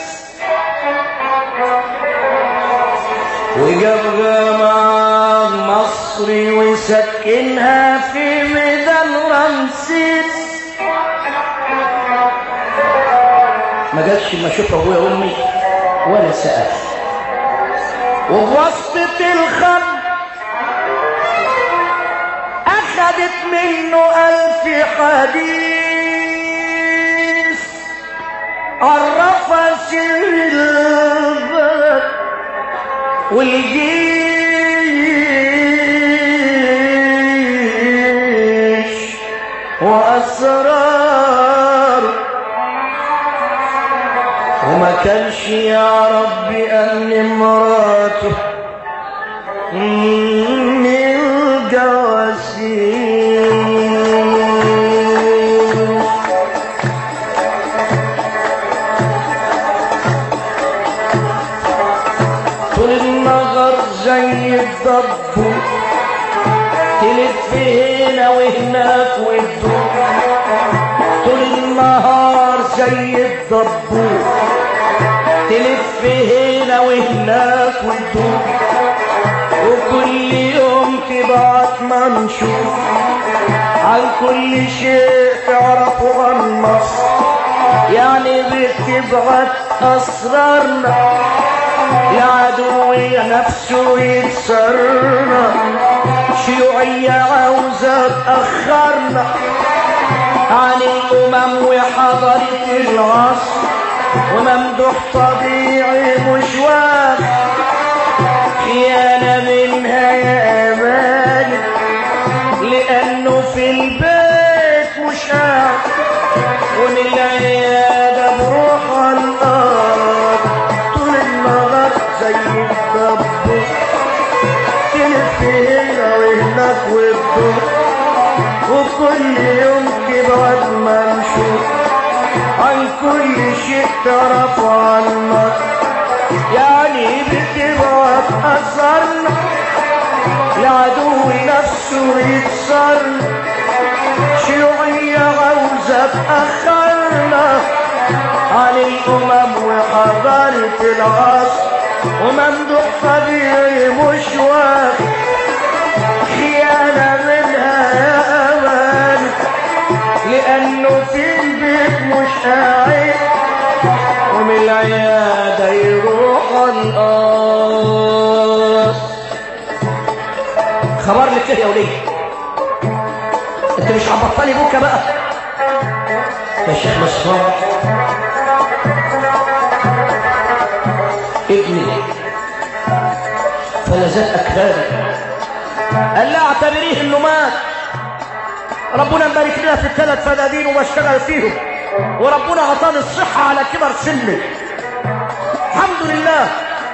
S3: وجابها مع مصري وسكنها في ميدان رمسيس ما جاتش ما اشوف ابويا وامي ولا سأل وبواسطة الخمر أخذت منه ألف حديث عرف سر البلد والجيش وأسرار وما كانش يعرف بأن مراته من جواسيس الضبو تلف هنا وهناك وتدور طول النهار زي الضبو تلف هنا وهناك وتدور وكل يوم تبعت منشور عن كل شيء تعرفه عن مصر يعني بتبعت أسرارنا العدو نفسه يكسرنا شيوعية عاوزة تأخرنا عن الأمم وحضرة العصر وممدوح طبيعي مش واقع خيانة منها يا أماني لأنه في البيت مش قاعد ومن العيادة بروح على الأرض طول النهار زي الدب تلف هنا وهناك وتدور وكل يوم تبعد منشور عن كل شيء تعرف عنك يعني بتبعد أثرنا العدو نفسه يكسرنا شيوعية عاوزة تأخرنا عن الأمم وحضارة العصر وممدوح طبيعي مش واقف خيانة منها يا أمان لأنه في البيت مش قاعد ومن العيادة يروح القاص خبر لك ايه يا وليه انت مش هتبطلي بكى بقى يا شيخ مصطفى ابني فلذات اكفاني قال لا اعتبريه انه مات ربنا مبارك لنا في الثلاث فدادين وبشتغل فيهم وربنا عطاني الصحة على كبر سني الحمد لله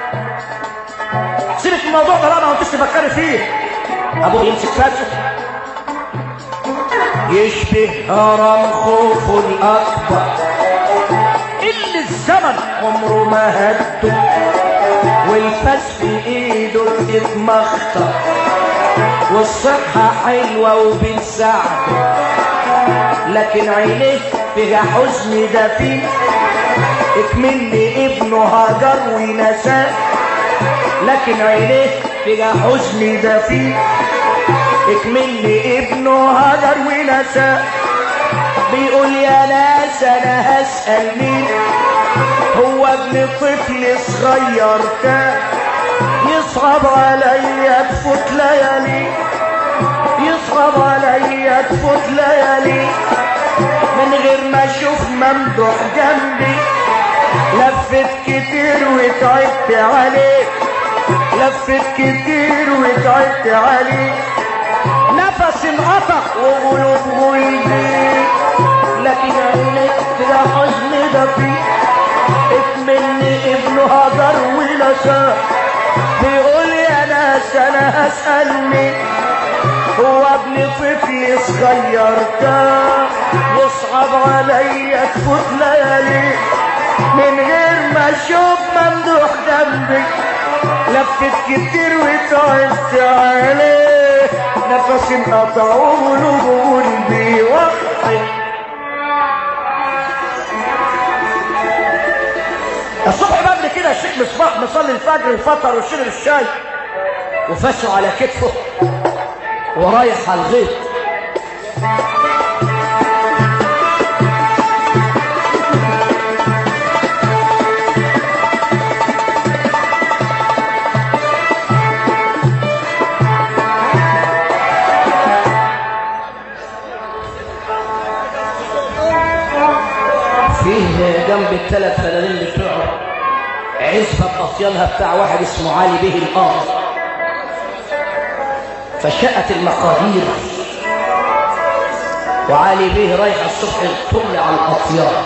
S3: سيبك من الموضوع ده بقى ما كنتش تفكري فيه ابوه يمسك فاسه يشبه هرم خوفه الاكبر اللي الزمن عمره ما هده والفاس في ايده تتمخطر والصحة حلوة وبتساعده لكن عينيه فيها حزن دفين اكملني ابنه هاجر ونساه لكن عينيه فيها حزن دفين اكملني ابنه هاجر ونساه بيقول يا ناس انا هسأل مين هو ابن طفل صغير كان يصعب عليا تفوت ليالي يصعب عليا تفوت ليالي من غير ما اشوف ممدوح جنبي لفت كتير وتعبت عليه لفت كتير وتعبت عليه نفس انقطع وقلوب ولدي لكن عينك فيها حزن دفي اكملني ابنه هجر ولسان بيقول يا ناس انا هسأل مين هو ابن طفل صغير كان يصعب عليا تفوت ليالي من غير ما اشوف ممدوح جنبي لفت كتير وتعبت عليه نفس انقطع وقلوب قلبي وقعت الصبح بدري كده الشيخ مصباح مصلي الفجر وفطر وشرب الشاي وفشه على كتفه ورايح على الغيط فيه جنب الثلاث فنانين بتوعه عزبة أطيانها بتاع واحد اسمه علي به الأرض فشاءت المقادير وعلي به رايح الصبح يطل على الأطيان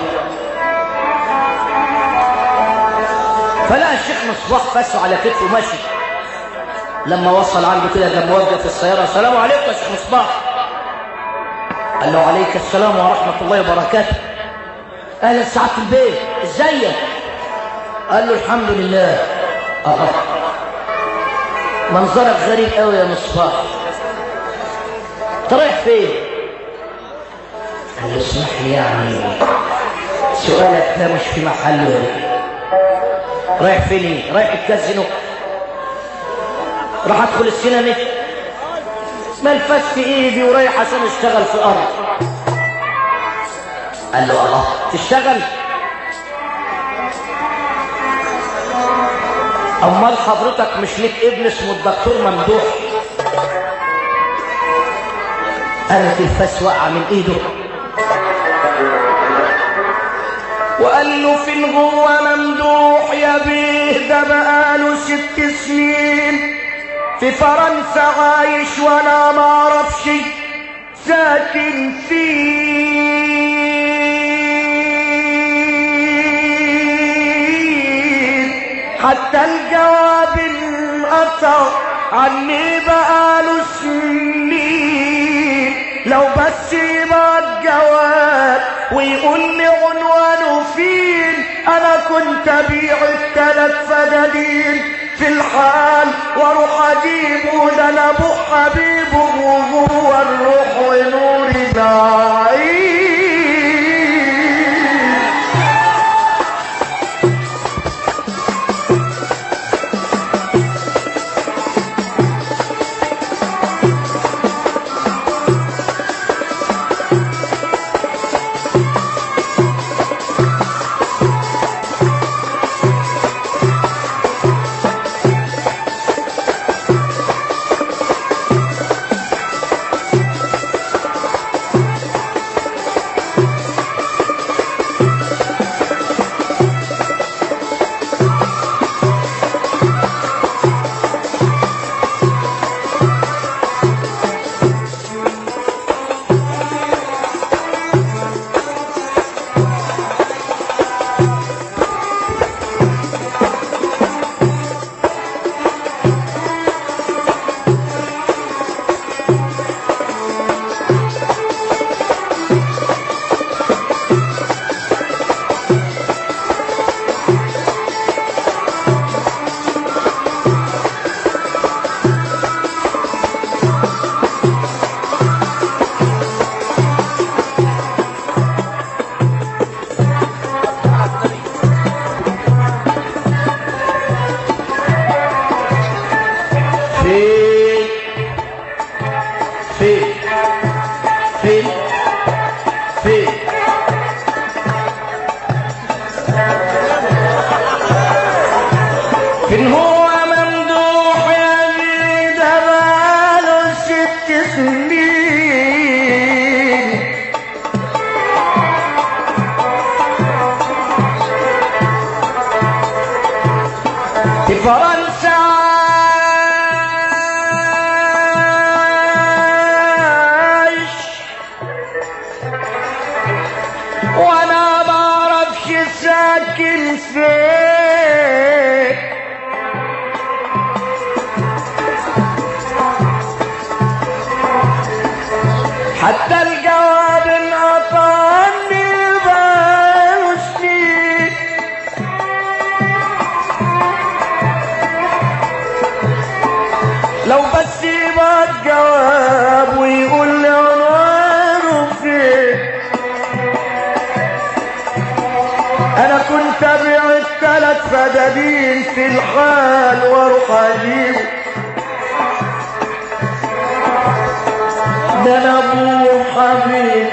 S3: فلقى الشيخ مصباح بس على كتفه ماشي لما وصل عنده كده جنب موقف السيارة السلام عليكم يا شيخ مصباح قال له عليك السلام ورحمة الله وبركاته اهلا سعادة البيت ازيك قال له الحمد لله اه
S2: منظرك غريب قوي يا مصباح انت رايح فين قال له اسمح لي يعني سؤالك ده مش في محله يا رجل رايح فين ايه رايح الكازينو راح ادخل السينما ملفت في ايدي ورايح عشان اشتغل في الارض قال له الله تشتغل امال حضرتك مش ليك ابن اسمه الدكتور ممدوح قالت الفاس وقع من ايده وقال له فين هو ممدوح يا بيه ده بقاله ست سنين في فرنسا عايش وانا ما اعرفش ساكن فين حتى الجواب انقطع عني بقاله سنين لو بس يبقى الجواب ويقول لي عنوانه فين انا كنت ابيع التلات فدادين في الحال واروح اجيبه ده انا ابو حبيبه وهو الروح ونور العين فين فين فين فين فين هو ممدوح يا بيه ده بقاله ست سنين في فرنسا عايش وانا ما اعرفش ساكن فين حتى الجواب انقطع عني بقاله سنين لو بس يبقى الجواب ويقول لي عنوانه فين انا كنت ابيع التلات فدادين في الحال واروح اجيبه ده انا ابو حبيب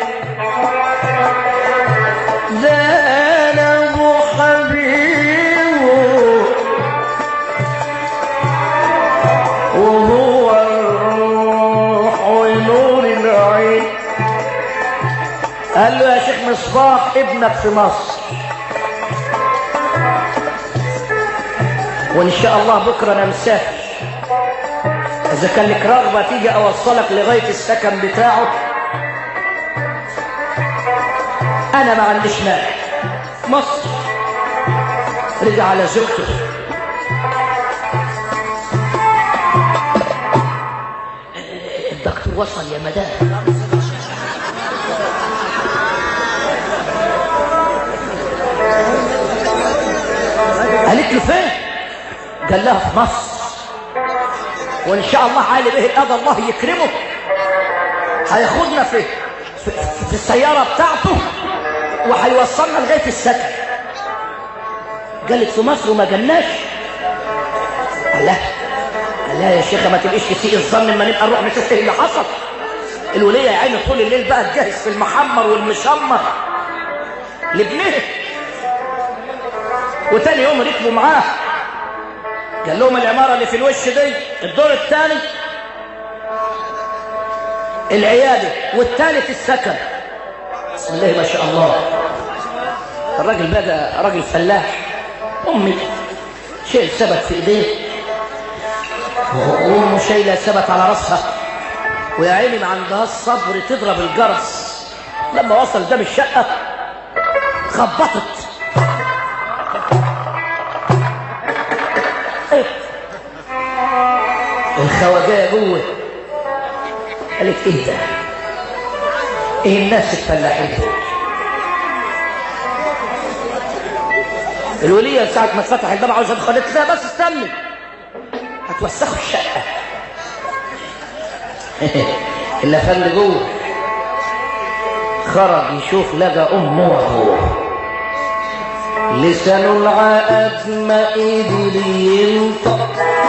S2: ده انا ابو حبيب وهو الروح ونور العين قال له يا شيخ مصباح ابنك في مصر وان شاء الله بكره انا مسافر اذا كان لك رغبه تيجي اوصلك لغايه السكن بتاعه انا ما عنديش مانع مصر رجع على زوجته الدكتور وصل يا مدام قالت له فين قال لها في مصر
S3: وان شاء الله عالي به القضى الله يكرمه هياخدنا في في, في السياره بتاعته وهيوصلنا لغايه السكن قالت في مصر وما جالناش قال لا قال لا يا شيخه ما تبقيش تسيء الظن لما نبقى نروح نشوف ايه اللي حصل الوليه يا عيني طول الليل بقى تجهز في المحمر والمشمر لابنها وتاني يوم ركبوا معاه قال لهم العمارة اللي في الوش دي الدور الثاني العيادة والثالث السكن بسم الله ما شاء الله الراجل بقى راجل فلاح أمي شيء ثبت في ايديه وأمه شايلة ثبت على راسها ويا عيني ما عندها الصبر تضرب الجرس لما وصل قدام الشقة خبطت إيه؟ الخواجايه جوه قالت ايه ده ايه الناس الفلاحين دول الوليه ساعه ما اتفتح الباب عاوزه ادخل قالت لا بس استني هتوسخوا الشقه اللي جوه خرج يشوف لقى امه وابوه لسان العقد ما قدر ينطق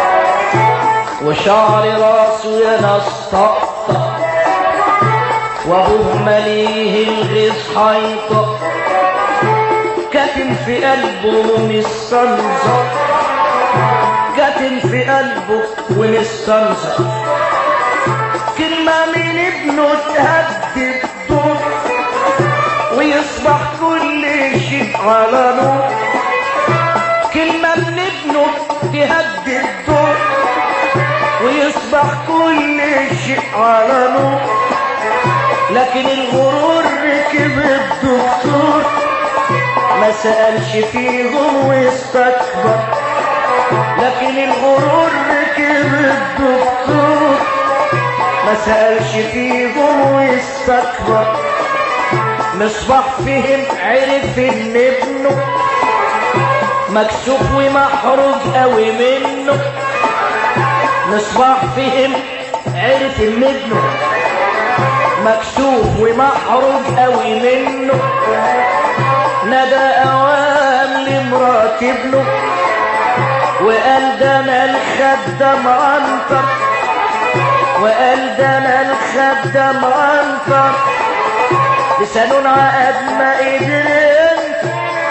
S3: وشعر راسه ينسطق وابوه مليه الغيظ حيطق كاتم في قلبه مستنزق كاتم في قلبه ومستنزق كلمة من ابنه تهدد دور ويصبح كل شيء على نور كلمة من ابنه تهدد دور ويصبح كل شيء على نور لكن الغرور ركب الدكتور ما سألش فيهم واستكبر لكن الغرور ركب الدكتور ما سألش فيهم واستكبر مصباح فهم عرف ان ابنه مكسوف ومحروق قوي منه مصباح فهم عرف ان ابنه مكسوف ومحروق قوي منه ندى اوام لمرات ابنه وقال ده انا الخدام عنتر وقال ده انا الخدام عنتر لسان عقد ما قدرت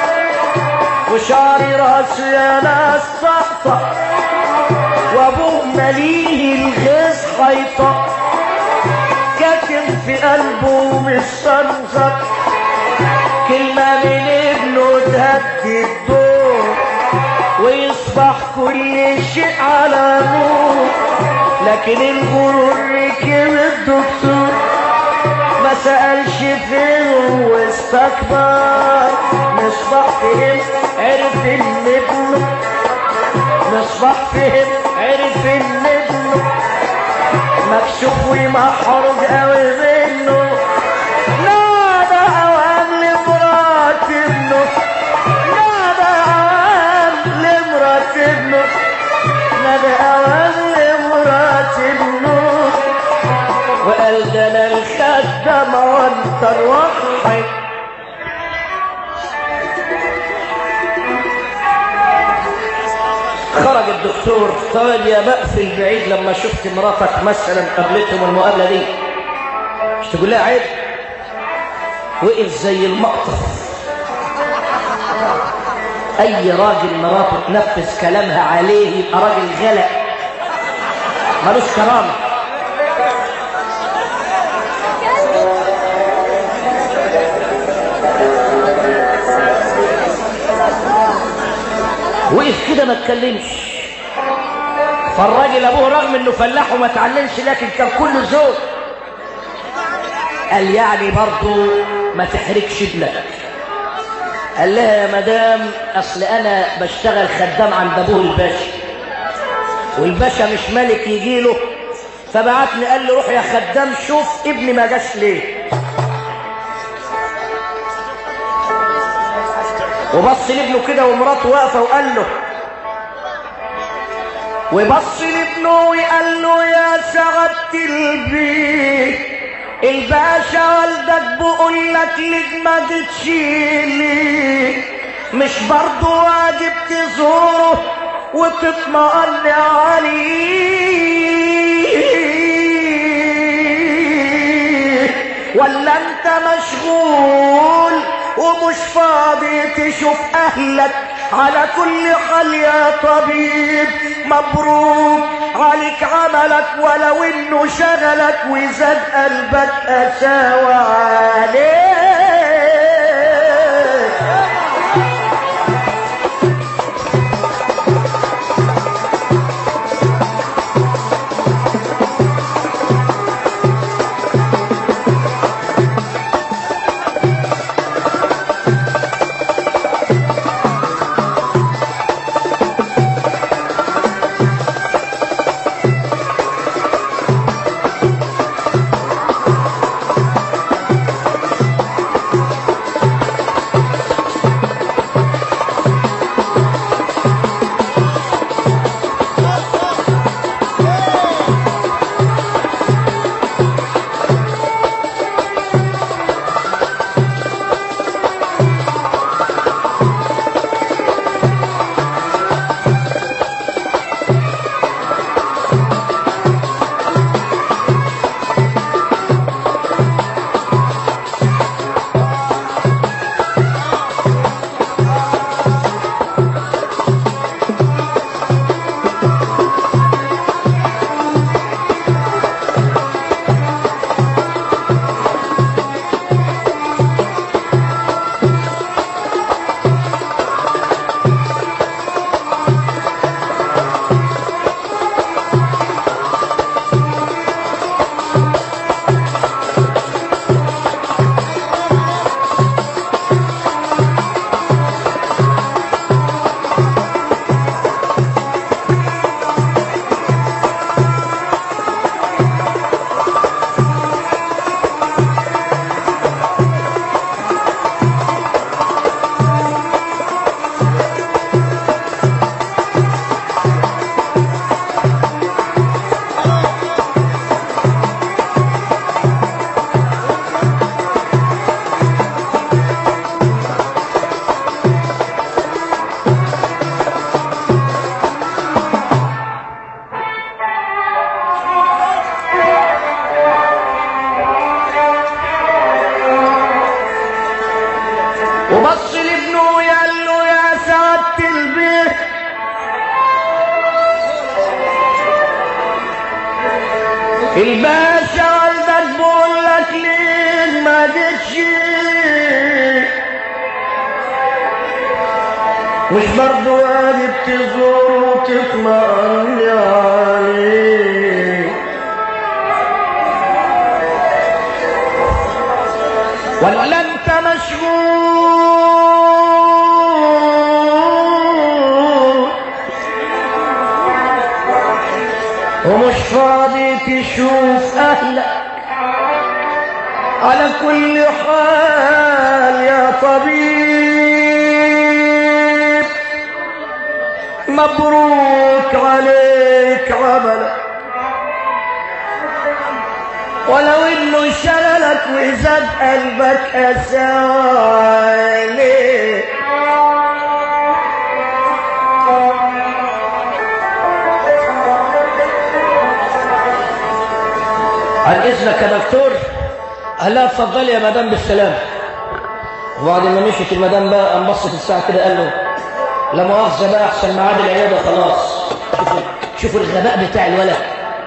S3: وشعري راسه يا ناس طقطق وابوه مليه الغيظ حيطة كاتم في قلبه مستنزق كلمة من ابنه تهدي الدور ويصبح كل شيء على نور لكن الغرور ركب الدكتور ما سألش فين واستكبر مصباح فهم عرف ان ابنه مصباح فهم عرف ان ابنه مكشوف ومحروق قوي منه نادى اوام لمرات ابنه نادى اوام لمرات ابنه نادى اوام لمرات ابنه وقال ده انا الخدام وانت الوحي خرج الدكتور قال يا بقفل بعيد لما شفت مراتك مثلا قابلتهم المقابله دي مش تقول لها عيب وقف زي المقطف اي راجل مراته تنفذ كلامها عليه يبقى راجل غلق ملوش كرامه وقف كده ما اتكلمش فالراجل ابوه رغم انه فلاح وما اتعلمش لكن كان كله ذوق قال يعني برضه ما تحركش ابنك قال لها يا مدام اصل انا بشتغل خدام عند ابوه الباشا والباشا مش ملك يجيله فبعتني قال لي روح يا خدام شوف ابني ما جاش ليه وبص لابنه كده ومراته واقفه وقال له وبص لابنه وقال له يا سعادة البيت الباشا والدك بقول لك ليه ما تشيلي مش برضو واجب تزوره وتطمئن عليه ولا انت مشغول ومش فاضي تشوف اهلك على كل حال يا طبيب مبروك عليك عملك ولو انه شغلك وزاد قلبك اساوى عليك وبص لابنه وقال له يا سعادة البيت الباشا والدك بقول لك ليه ما جيتش مش برضه واجب تزور وتطمئن عليه ولا انت مشغول ومش فاضي تشوف اهلك على كل حال يا طبيب مبروك عليك عملك ولو انه شغلك وزاد قلبك اسالي عن اذنك يا دكتور قال لها اتفضلي يا مدام بالسلامه وبعد ما مشيت المدام بقى قام بص في الساعه كده قال له لا مؤاخذه بقى احسن ميعاد العياده خلاص شوفوا شوفوا الغباء بتاع الولد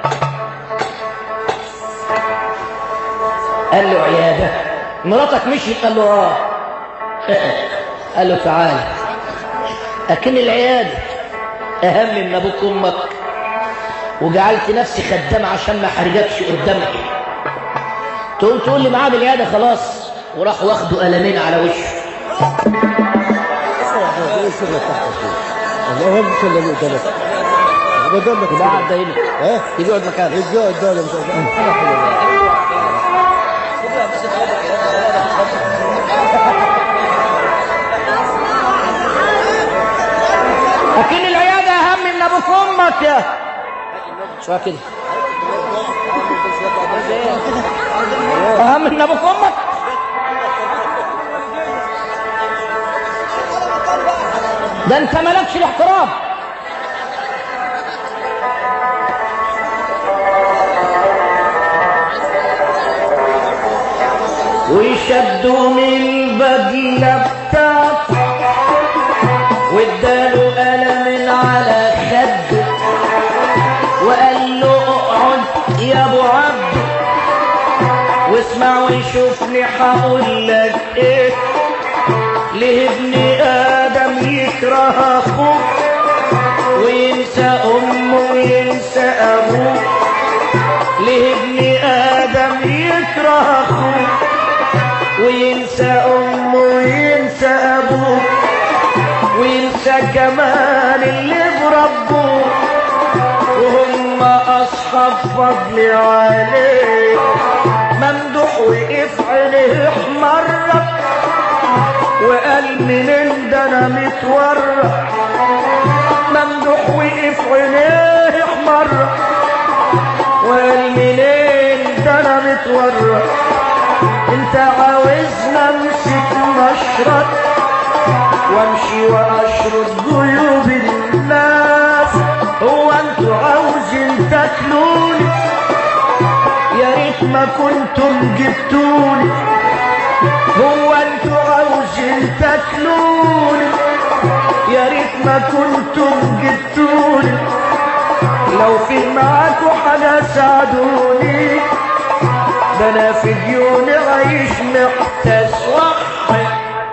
S3: قال له عيادة مراتك مشيت قال له اه قال له تعال أكن العيادة أهم من أبوك وأمك وجعلت نفسي خدام عشان ما حرجكش قدامك تقوم تقول لي ميعاد العيادة خلاص وراح واخده قلمين على وشه
S1: الله هم كل اللي قدامك بدل لك
S3: يبقى قاعد ده هنا
S1: ها
S3: يجي يقعد مكانه
S1: يجوا قدامك
S3: لكن العيادة أهم من أبوك وأمك وقت يا شوية كده أهم من أبوك وأمك ده أنت مالكش الاحترام ويشدوا من البدلة بتاعته واداله قلم على خده وقال له اقعد يا ابو عبد واسمع وشوفني هقول لك ايه ليه ابن ادم يكره اخوه وينسى امه وينسى ابوه ليه ابن ادم يكره اخوه وينسى امه وينسى ابوه وينسى كمان اللي بربوه وهم اصحاب فضل عليه ممدوح وقف عليه مرة وقال منين ده انا متورط ممدوح وقف عليه مرة وقال منين ده انا متورط انت عاوزنا امسك مشرط وامشي واشرد جيوب الناس هو انتوا عاوزين تاكلوني يا ريت ما كنتم جبتوني هو انتوا عاوزين تاكلوني يا ريت ما كنتم جبتوني لو في معاكوا حاجة ساعدوني ده انا في ديوني عايش محتاس واحد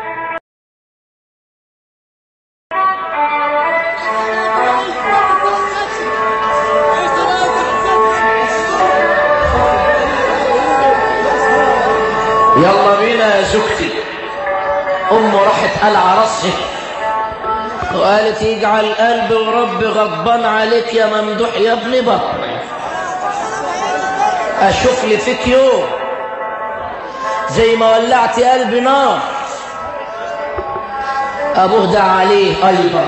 S3: يلا بينا يا زوجتي امه راحت قلع راسها وقالت يجعل قلبي وربي غضبان عليك يا ممدوح يا ابن بطني اشوف لي فيك يوم زي ما ولعت قلبي نار ابوه دعا عليه ايضا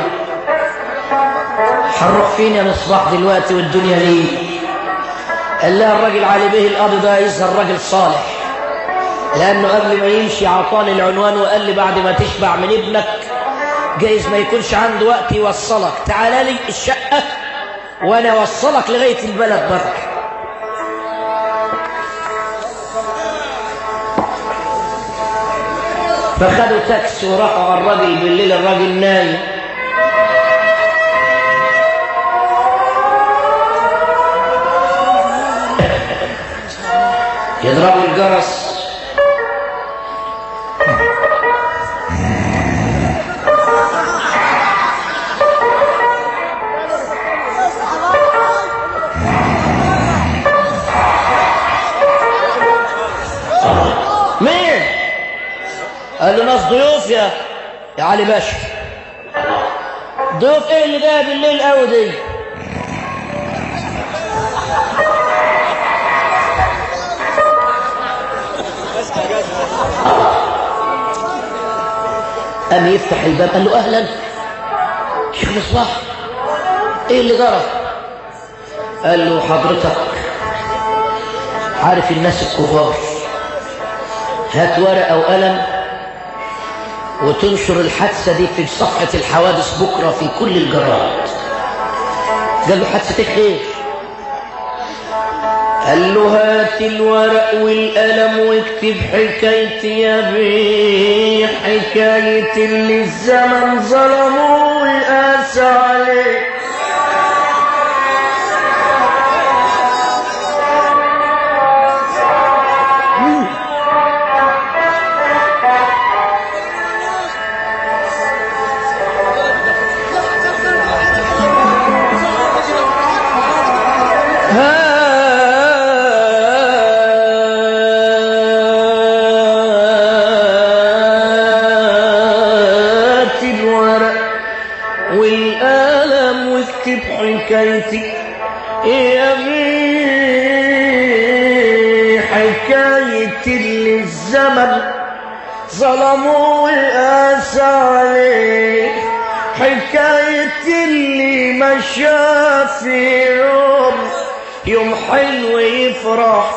S3: هنروح فين يا مصباح دلوقتي والدنيا ليه قال لها الراجل علي به القاضي ده يظهر راجل صالح لانه قبل ما يمشي عطاني العنوان وقال لي بعد ما تشبع من ابنك جايز ما يكونش عنده وقت يوصلك تعال لي الشقه وانا اوصلك لغايه البلد بره فخدوا تاكسي وراحوا على الراجل بالليل الراجل نايم يضربوا الجرس مين قال له ناس ضيوف يا يا علي باشا ضيوف ايه اللي جايه بالليل قوي دي قام يفتح الباب قال له اهلا شيخ مصباح ايه اللي جرى قال له حضرتك عارف الناس الكبار هات ورقه وقلم وتنشر الحادثه دي في صفحه الحوادث بكره في كل الجرائد قال له حادثه ايه خير قال له هات الورق والقلم واكتب حكايتي يا بيه حكاية اللي الزمن ظلمه وقاس عليه هات الورق والقلم واكتب حكايتي يا بيه حكاية اللي الزمن ظلموا والقاس عليه حكاية اللي ما ما شاف يوم يوم حلو يفرح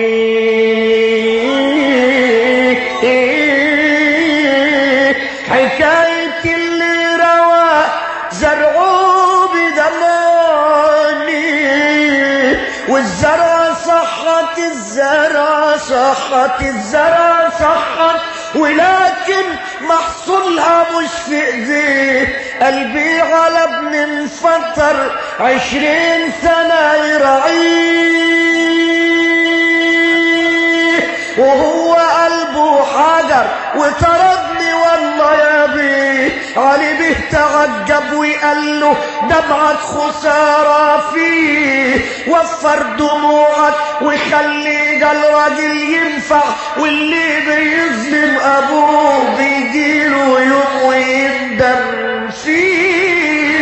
S3: فيه حكاية اللي روى زرعوه بدماني والزرع صحت الزرع صحت الزرع صحت ولكن محصولها مش في ايديه قلبي على ابن انفطر عشرين سنة يرعيه وهو قلبه حجر وطردني والله يا بيه علي به تعجب وقال له دمعك خسارة فيه وفر دموعك وخلي ده الراجل ينفع واللي بيظلم ابوه بيجيله يوم ويندم فيه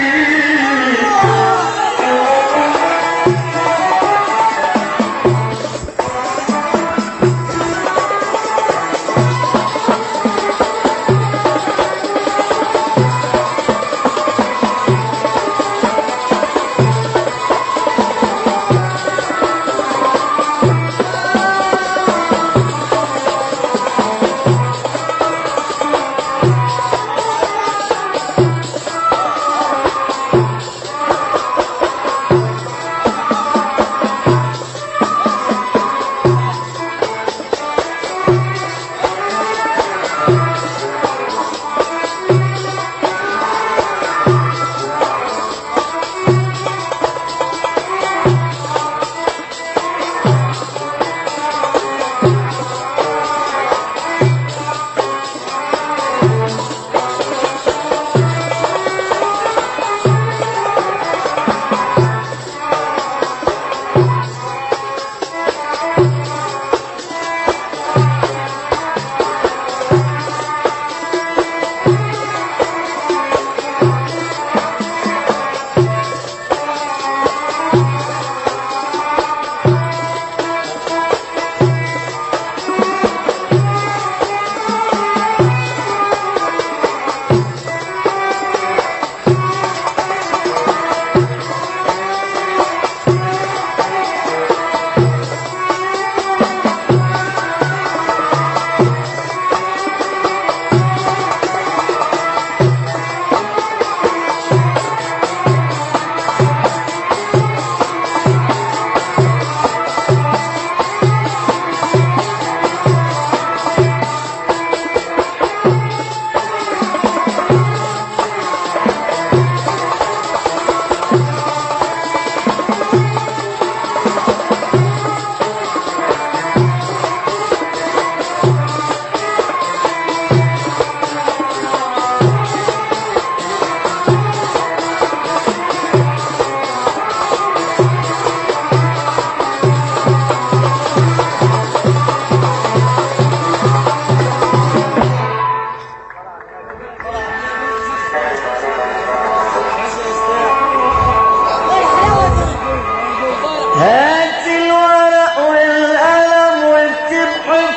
S3: هات الورق والقلم واكتب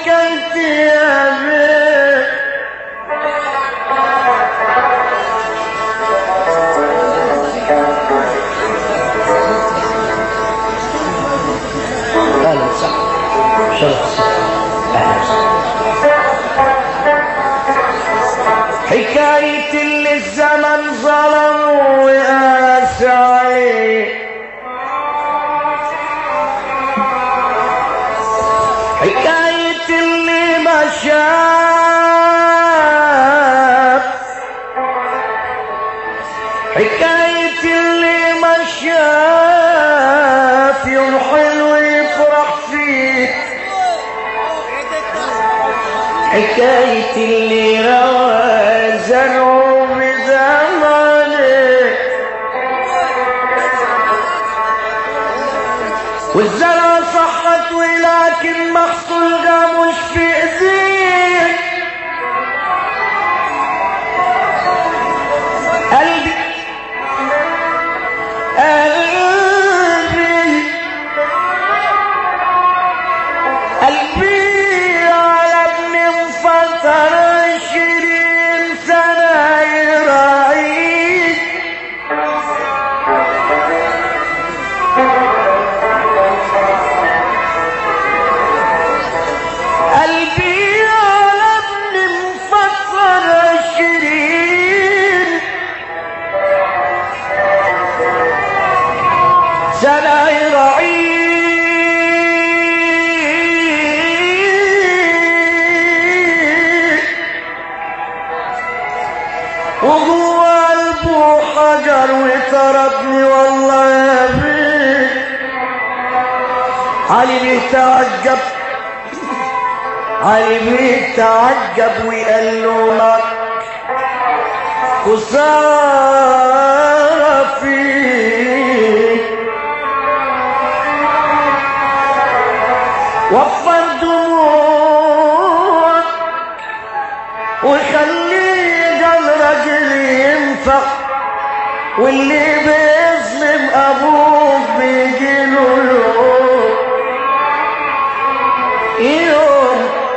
S3: حكايتي يا بيه
S2: اهلا وسهلا شرف
S3: حكاية اللي الزمن ظلم وقاس عليه حكاية اللي ما شاف حكاية اللي ما شاف يوم حلو يفرح فيه حكاية اللي روى زرعه بزمانه والزرع صحت ولكن محصولها مش في ايديه قلبي قلبي قلبي على ابن مفتر عشرين سنة يرعيه وجوه قلبه حجر وطردني والله يا بيه علي بيتعجب علي بيتعجب وقال له لك خسارة فيك وفر دموعك وخليه قال راجل ينفع واللي بيظلم ابوك بيجيله يوم يوم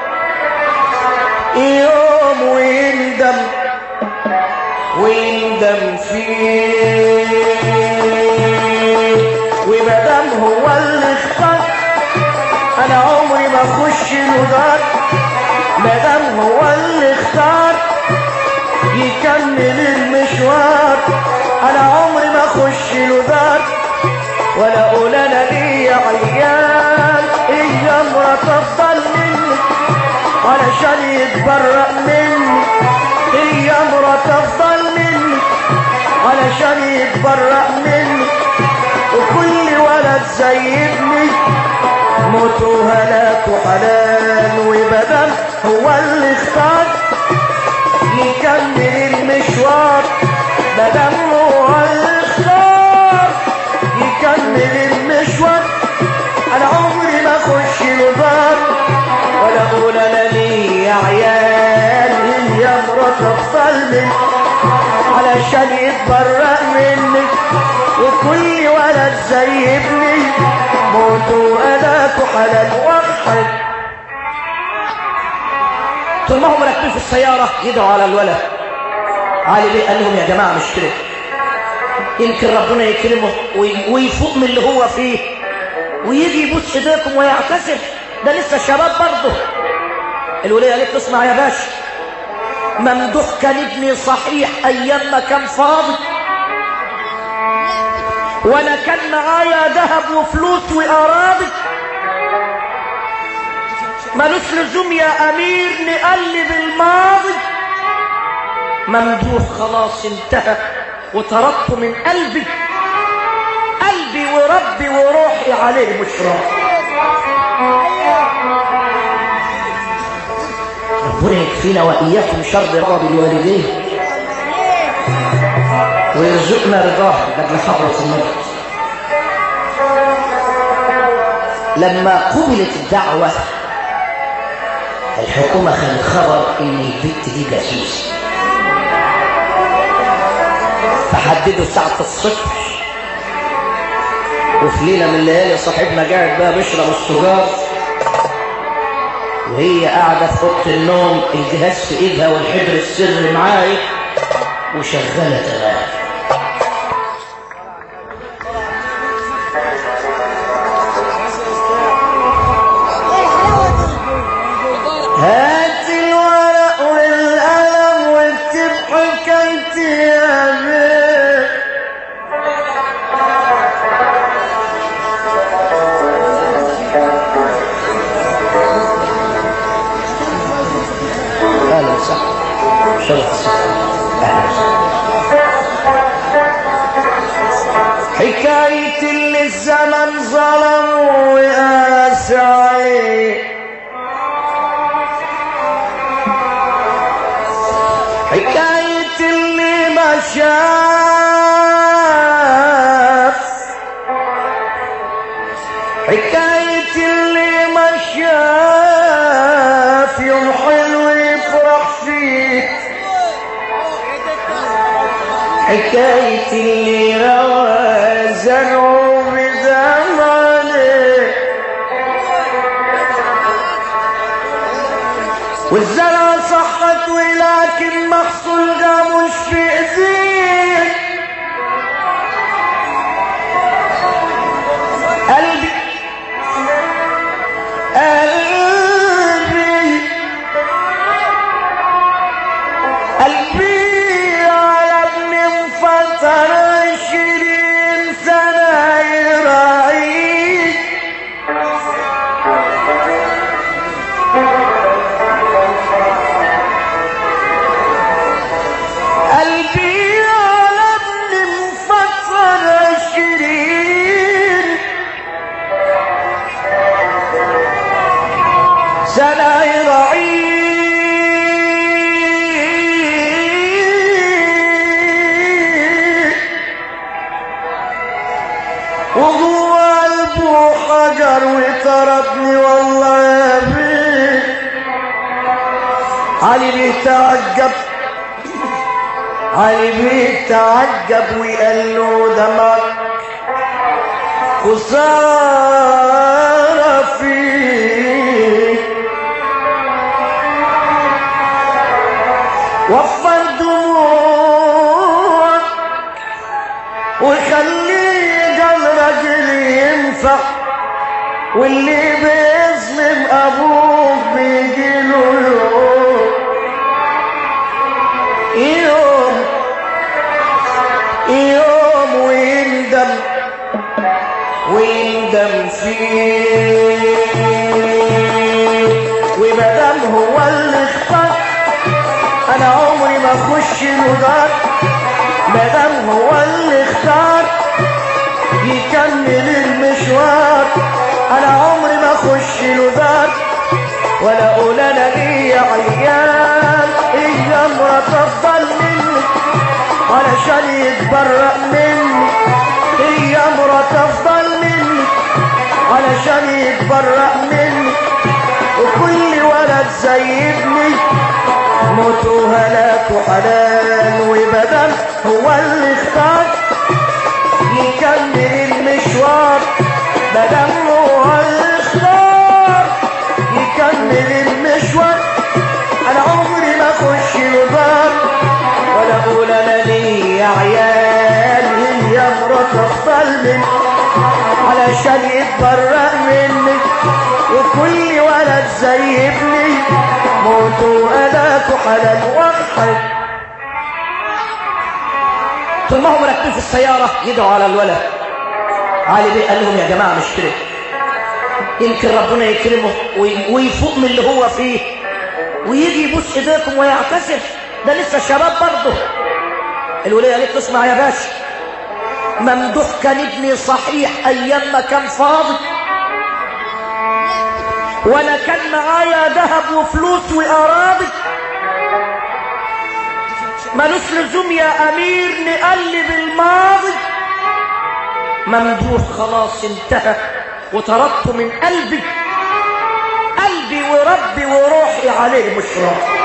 S3: يوم ويندم ويندم فيه ومادام هو اللي اختار انا عمري ما اخش له دار مادام هو اللي اختار يكمل المشوار انا عمري ما اخش له دار ولا اقول انا ليا عيال هي مرات افضل مني علشان يتبرأ مني هي مرات افضل مني علشان يتبرأ مني وكل ولد زي ابني موته هلاك وحلال وبدل هو اللي اختار يكمل المشوار بدل هو اللي اختار يكمل المشوار انا عمري ما اخش له دار ولا اقول انا لي عيال هي مرات افضل مني علشان يتبرأ مني وكل ولد زي ابني موته ألاك حلال واحد طول ما هم راكبين في السيارة يدعوا على الولد علي بيه قال لهم يا جماعة مش كده يمكن ربنا يكرمه وي- ويفوق من اللي هو فيه ويجي يبوس ايديكم ويعتذر ده لسه شباب برضه الولية قالت له اسمع يا باشا ممدوح كان ابني صحيح ايام ما كان فاضي وانا كان معايا ذهب وفلوس واراضي ملوش لزوم يا امير نقلب الماضي ممدوح خلاص انتهى وطردته من قلبي قلبي وربي وروحي عليه مش راضي ربنا يكفينا واياكم شر رضا الوالدين ويرزقنا رضاه قبل حضرة الموت لما قبلت الدعوة الحكومة خدت خبر ان البنت دي جاسوس فحددوا ساعة الصبح وفي ليلة من الليالي صاحبنا قاعد بقى بيشرب السجار وهي قاعدة في أوضة النوم الجهاز في إيدها والحبر السر معاي وشغالة تمام هات الورق والقلم واكتب حكايتي يا بيه اهلا وسهلا شرف السفر اهلا وسهلا حكاية اللي الزمن ظلم وقاس عليه حكاية اللي ما شاف حكاية اللي ما شاف يوم حلو يفرح فيه حكاية اللي روى زرعه بزمانه والزرع صحت ولكن محصولها مش في ايديه قلبي قلبي قلبي على ابن مفتر عشرين سنة تعجب علي بيه تعجب وقال له دمك خسارة فيه وفر دموعك وخليه قال راجل ينفع واللي بيظلم ابوه بيجيله يوم يوم يوم ويندم ويندم فيه ومادام هو اللي اختار انا عمري ما اخش له دار مادام هو اللي اختار يكمل المشوار انا عمري ما اخش له دار ولا اقول انا ليا عيال هي مرات افضل مني علشان يتبرأ مني هي مرات افضل مني علشان يتبرأ مني وكل ولد زي ابني موت وهلاك وحنان وبدل هو اللي اختار يكمل المشوار بدل هو اللي اختار يكمل المشوار انا عمري ما اخش الباب ولا اقول انا لي عيال هي مرات افضل مني علشان يتبرأ مني وكل ولد زي ابني موت وألاك وحلال وضحك طول ما هم راكبين في السيارة يدعوا على الولد علي بيه قال لهم يا جماعة مش كده يمكن ربنا يكرمه وي- ويفوق من اللي هو فيه ويجي يبوس ايديكم ويعتذر ده لسه شباب برضه الولية قالت له اسمع يا باشا ممدوح كان ابني صحيح ايام ما كان فاضي وانا كان معايا ذهب وفلوس واراضي ملوش لزوم يا امير نقلب الماضي ممدوح خلاص انتهى وطردته من قلبي قلبي وربي وروحي عليه مش راضي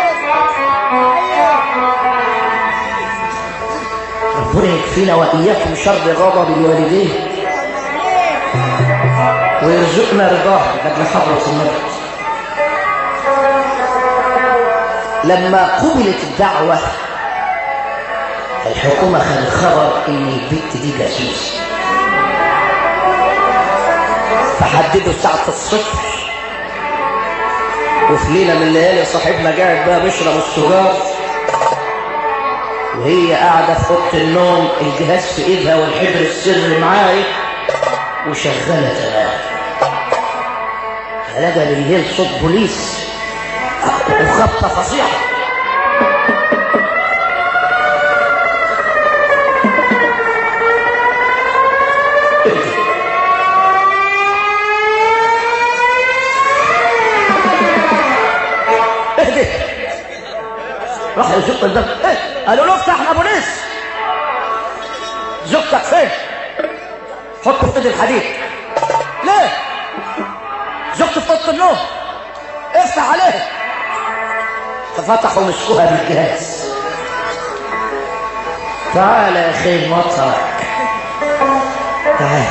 S3: ربنا يكفينا واياكم شر غضب الوالدين ويرزقنا رضاه لأجل حضرة النبي لما قبلت الدعوة الحكومة خدت خبر ان البنت دي جاسوس فحددوا ساعة الصفر وفي ليلة من الليالي صاحبنا قاعد بقى بيشرب السجار وهي قاعدة في أوضة النوم الجهاز في إيدها والحبر السري معاي وشغالة تمام فلقى بالليل صوت بوليس وخبطة فظيعة اهدي راح يزق الباب ايه قالوا له افتح يا بوليس زوجتك فين حطه في ايد الحديد ليه زوجته في اوضه النوم افتح عليه ففتحوا مسكوها بالجهاز تعال يا اخي مطرك تعال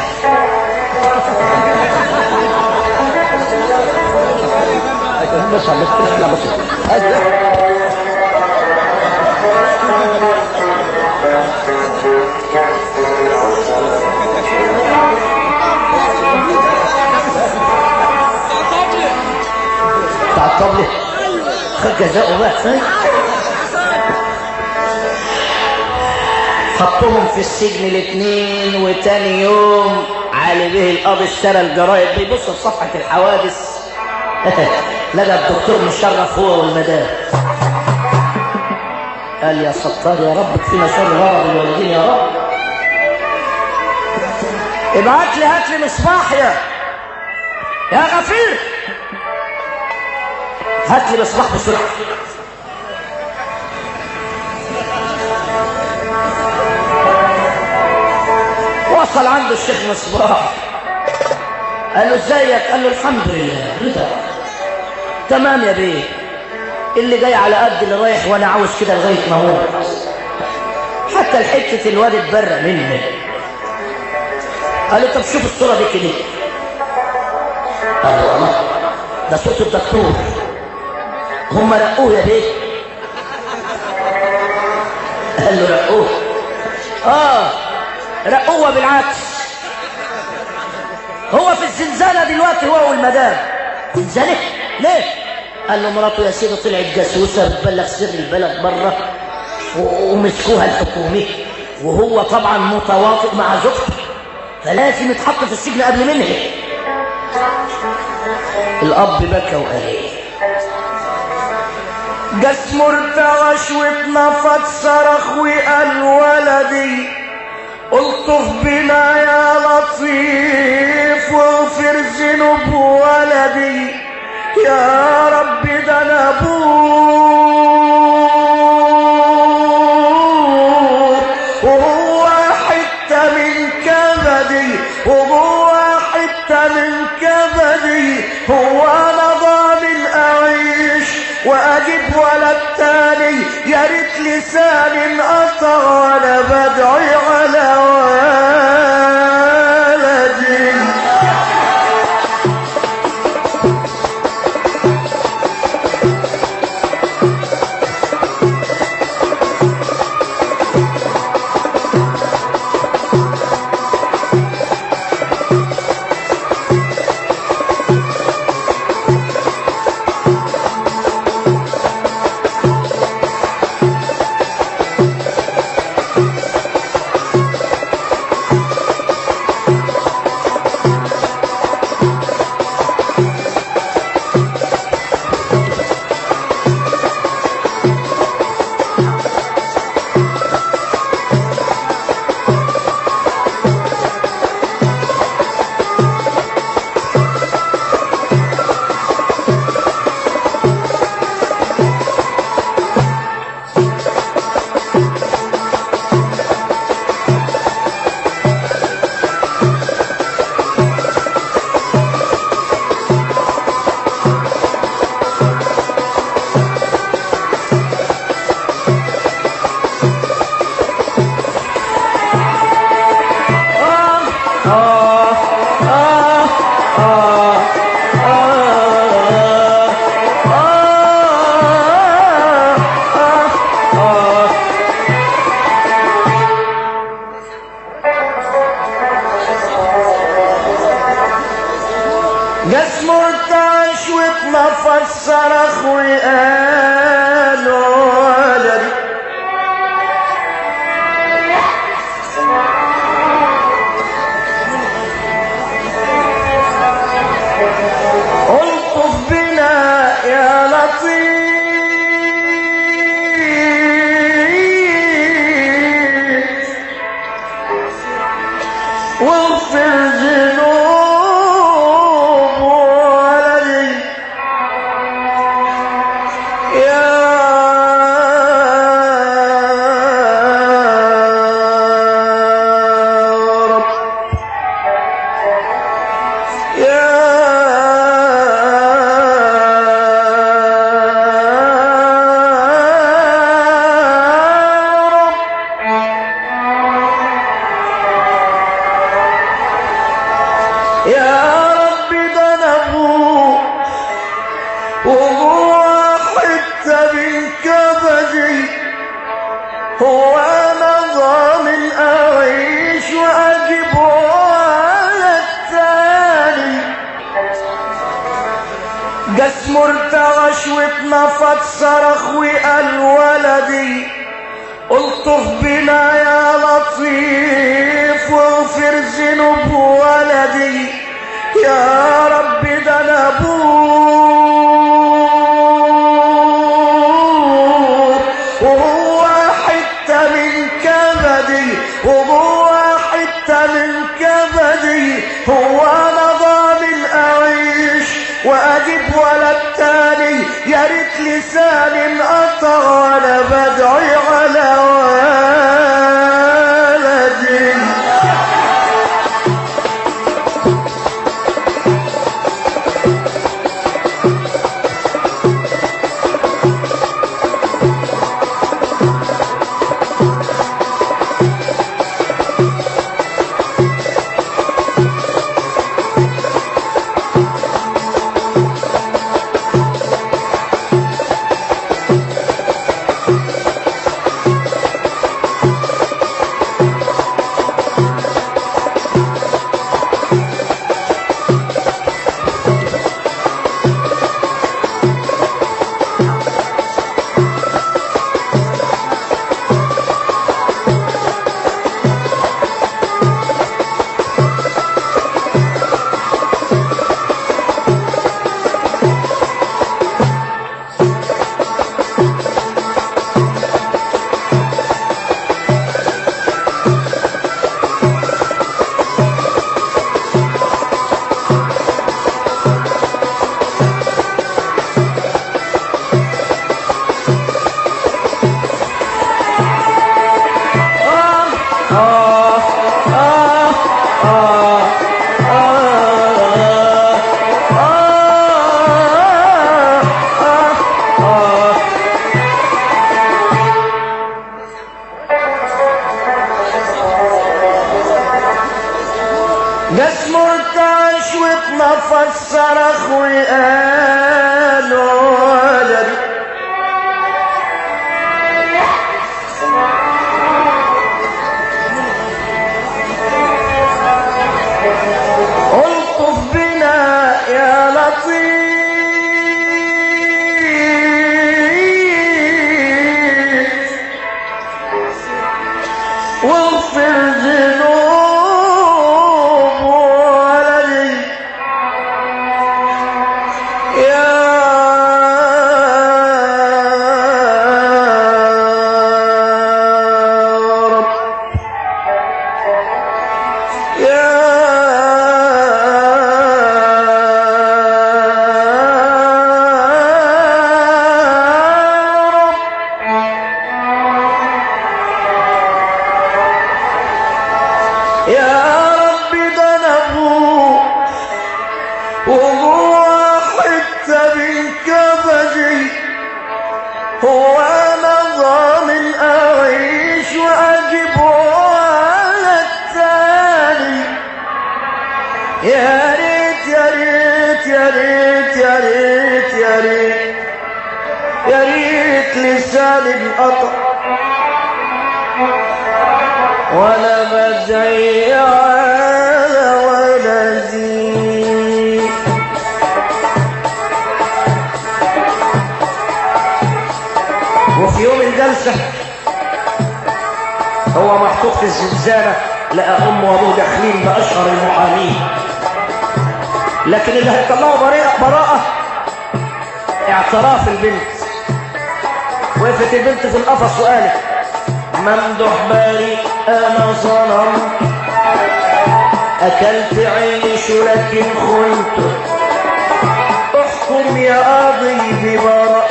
S3: بس بس بس لا بس هذا بتاع الطبلة خد جزاؤه بقى فاهم حطوهم في السجن الاثنين وتاني يوم علي به القاضي اشترى الجرايد بيبص في صفحة الحوادث لقى الدكتور مشرف هو والمدام قال يا ستار يا رب كفينا شر غرض الوالدين يا رب ابعت لي هات لي مصباح يا يا غفير هات لي مصباح بسرعه وصل عنده الشيخ مصباح قال له ازيك قال له الحمد لله رضا تمام يا بيه
S2: اللي جاي على قد اللي رايح وانا عاوز كده لغايه ما اموت حتى الحته الواد اتبرى مني قال له طب شوف الصوره دي كده قال له الله ده صوت الدكتور هم رقوه يا بيه قال له رقوه اه رقوه بالعكس هو في الزنزانه دلوقتي هو والمدام زنزانه ليه قال له مراته يا سيدي طلعت جاسوسه بتبلغ سر البلد بره و- ومسكوها الحكومي وهو طبعا متواطئ مع زوجته فلازم يتحط في السجن قبل منها الاب بكى وقال ايه
S3: جسمه ارتعش واتنفض صرخ وقال ولدي الطف بنا يا لطيف واغفر ذنوب ولدي يا رب ده انا ابوه وهو حته من كبدي وهو حته من كبدي هو انا ضامن اعيش واجيب ولد تاني يا ريت لساني انقطع وانا بدعي على ولدي جسمه ارتعش واتنفض صرخ وقال ولدي الطف بنا يا لطيف واغفر ذنوب ولدي يا رب يا رب يا رب ده انا ابوه وهو حته من كبدي هو انا ضامن اعيش واجيب ولد تاني جسمه ارتعش واتنفض صرخ وقال ولدي الطف بنا يا لطيف واغفر ذنوب ولدي يا رب ده انا ابوه وهو حته من كبدي وهو حته من كبدي هو انا ضامن اعيش واجيب ولد تاني يا ريت لساني انقطع وانا بدعي على ولدي جسم ارتعش واتنفس صرخ وقال ولدي الطف بنا يا لطيف واغفر ذنوب ولدي يا رب يا رب يا رب ده انا ابوك وجوه حته من كبدي هو انا ضامن اعيش واجيب ولا التاني يا ريت يا ريت يا ريت يا ريت يا ريت يا ريت لساني انقطع ولا بدعي على ولدي وفي يوم الجلسة هو محطوط في الزنزانة لقى أمه وأبوه داخلين بأشهر المحامين لكن اللي هيطلعوا براءة براءة اعتراف البنت وقفت البنت في القفص وقالت ممدوح بريء انا ظلمت اكلت عيش لكن خنت احكم يا قاضي ببراء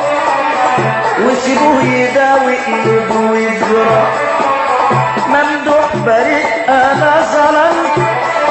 S3: وسيبوه يداوي قلوب ويجرى ممدوح بريء انا ظلمت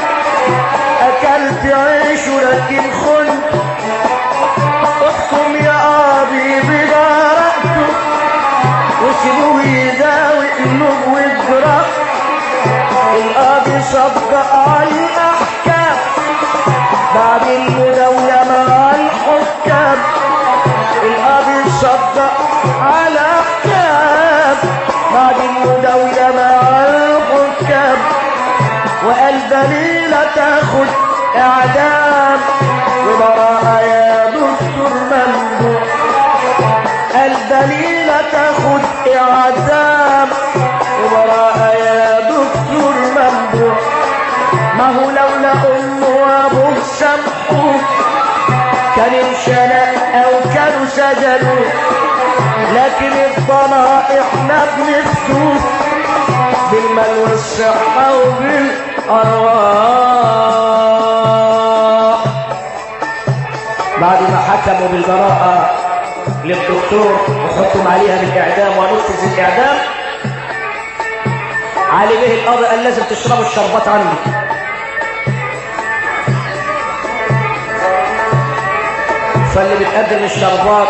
S3: اكلت عيش لكن خنت احكم يا قاضي ببراءته وسيبوه يداوي قلوب ويجرى القاضي صدق على الاحكام بعد المداولة مع الحكام القاضي صدق على احكام بعد المداولة مع الحكام وقال دليلة تاخد اعدام وبراءة يا دكتور ممدوح الدليل تاخد اعدام وبراءة يا دكتور ممدوح ما هو لولا امه وابوه سامحوه كان انشنق او كانوا سجنوا لكن الضنائح احنا بنفتوه بالمال والصحة وبالأرواح بعد ما حكموا بالبراءة للدكتور وحكم عليها بالإعدام ونفذ الإعدام علي به القاضي قال لازم تشربوا الشربات عندي فاللي بتقدم الشربات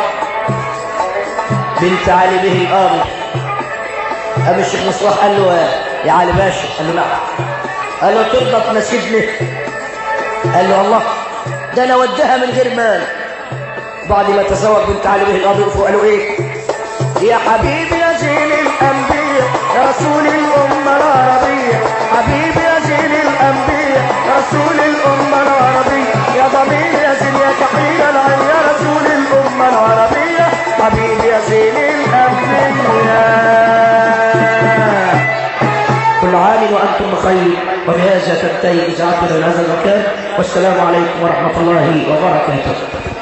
S3: بنت علي به القاضي قام الشيخ مصباح قال له يا علي باشا قال له نعم قال له ترضى تناسبني قال له الله ده انا وديها من غير مال بعد ما تزوج بنت علي به القاضي وقفوا قالوا ايه يا حبيبي يا زين الانبياء يا رسول الامه العربيه حبيبي يا زين الانبياء يا رسول الامه العربيه يا ضمير يا زين يا كحيل العين يا رسول الامه العربيه حبيبي يا زين الانبياء كل عام وانتم بخير وبهذا تنتهي اذاعتنا من هذا المكان والسلام عليكم ورحمه الله وبركاته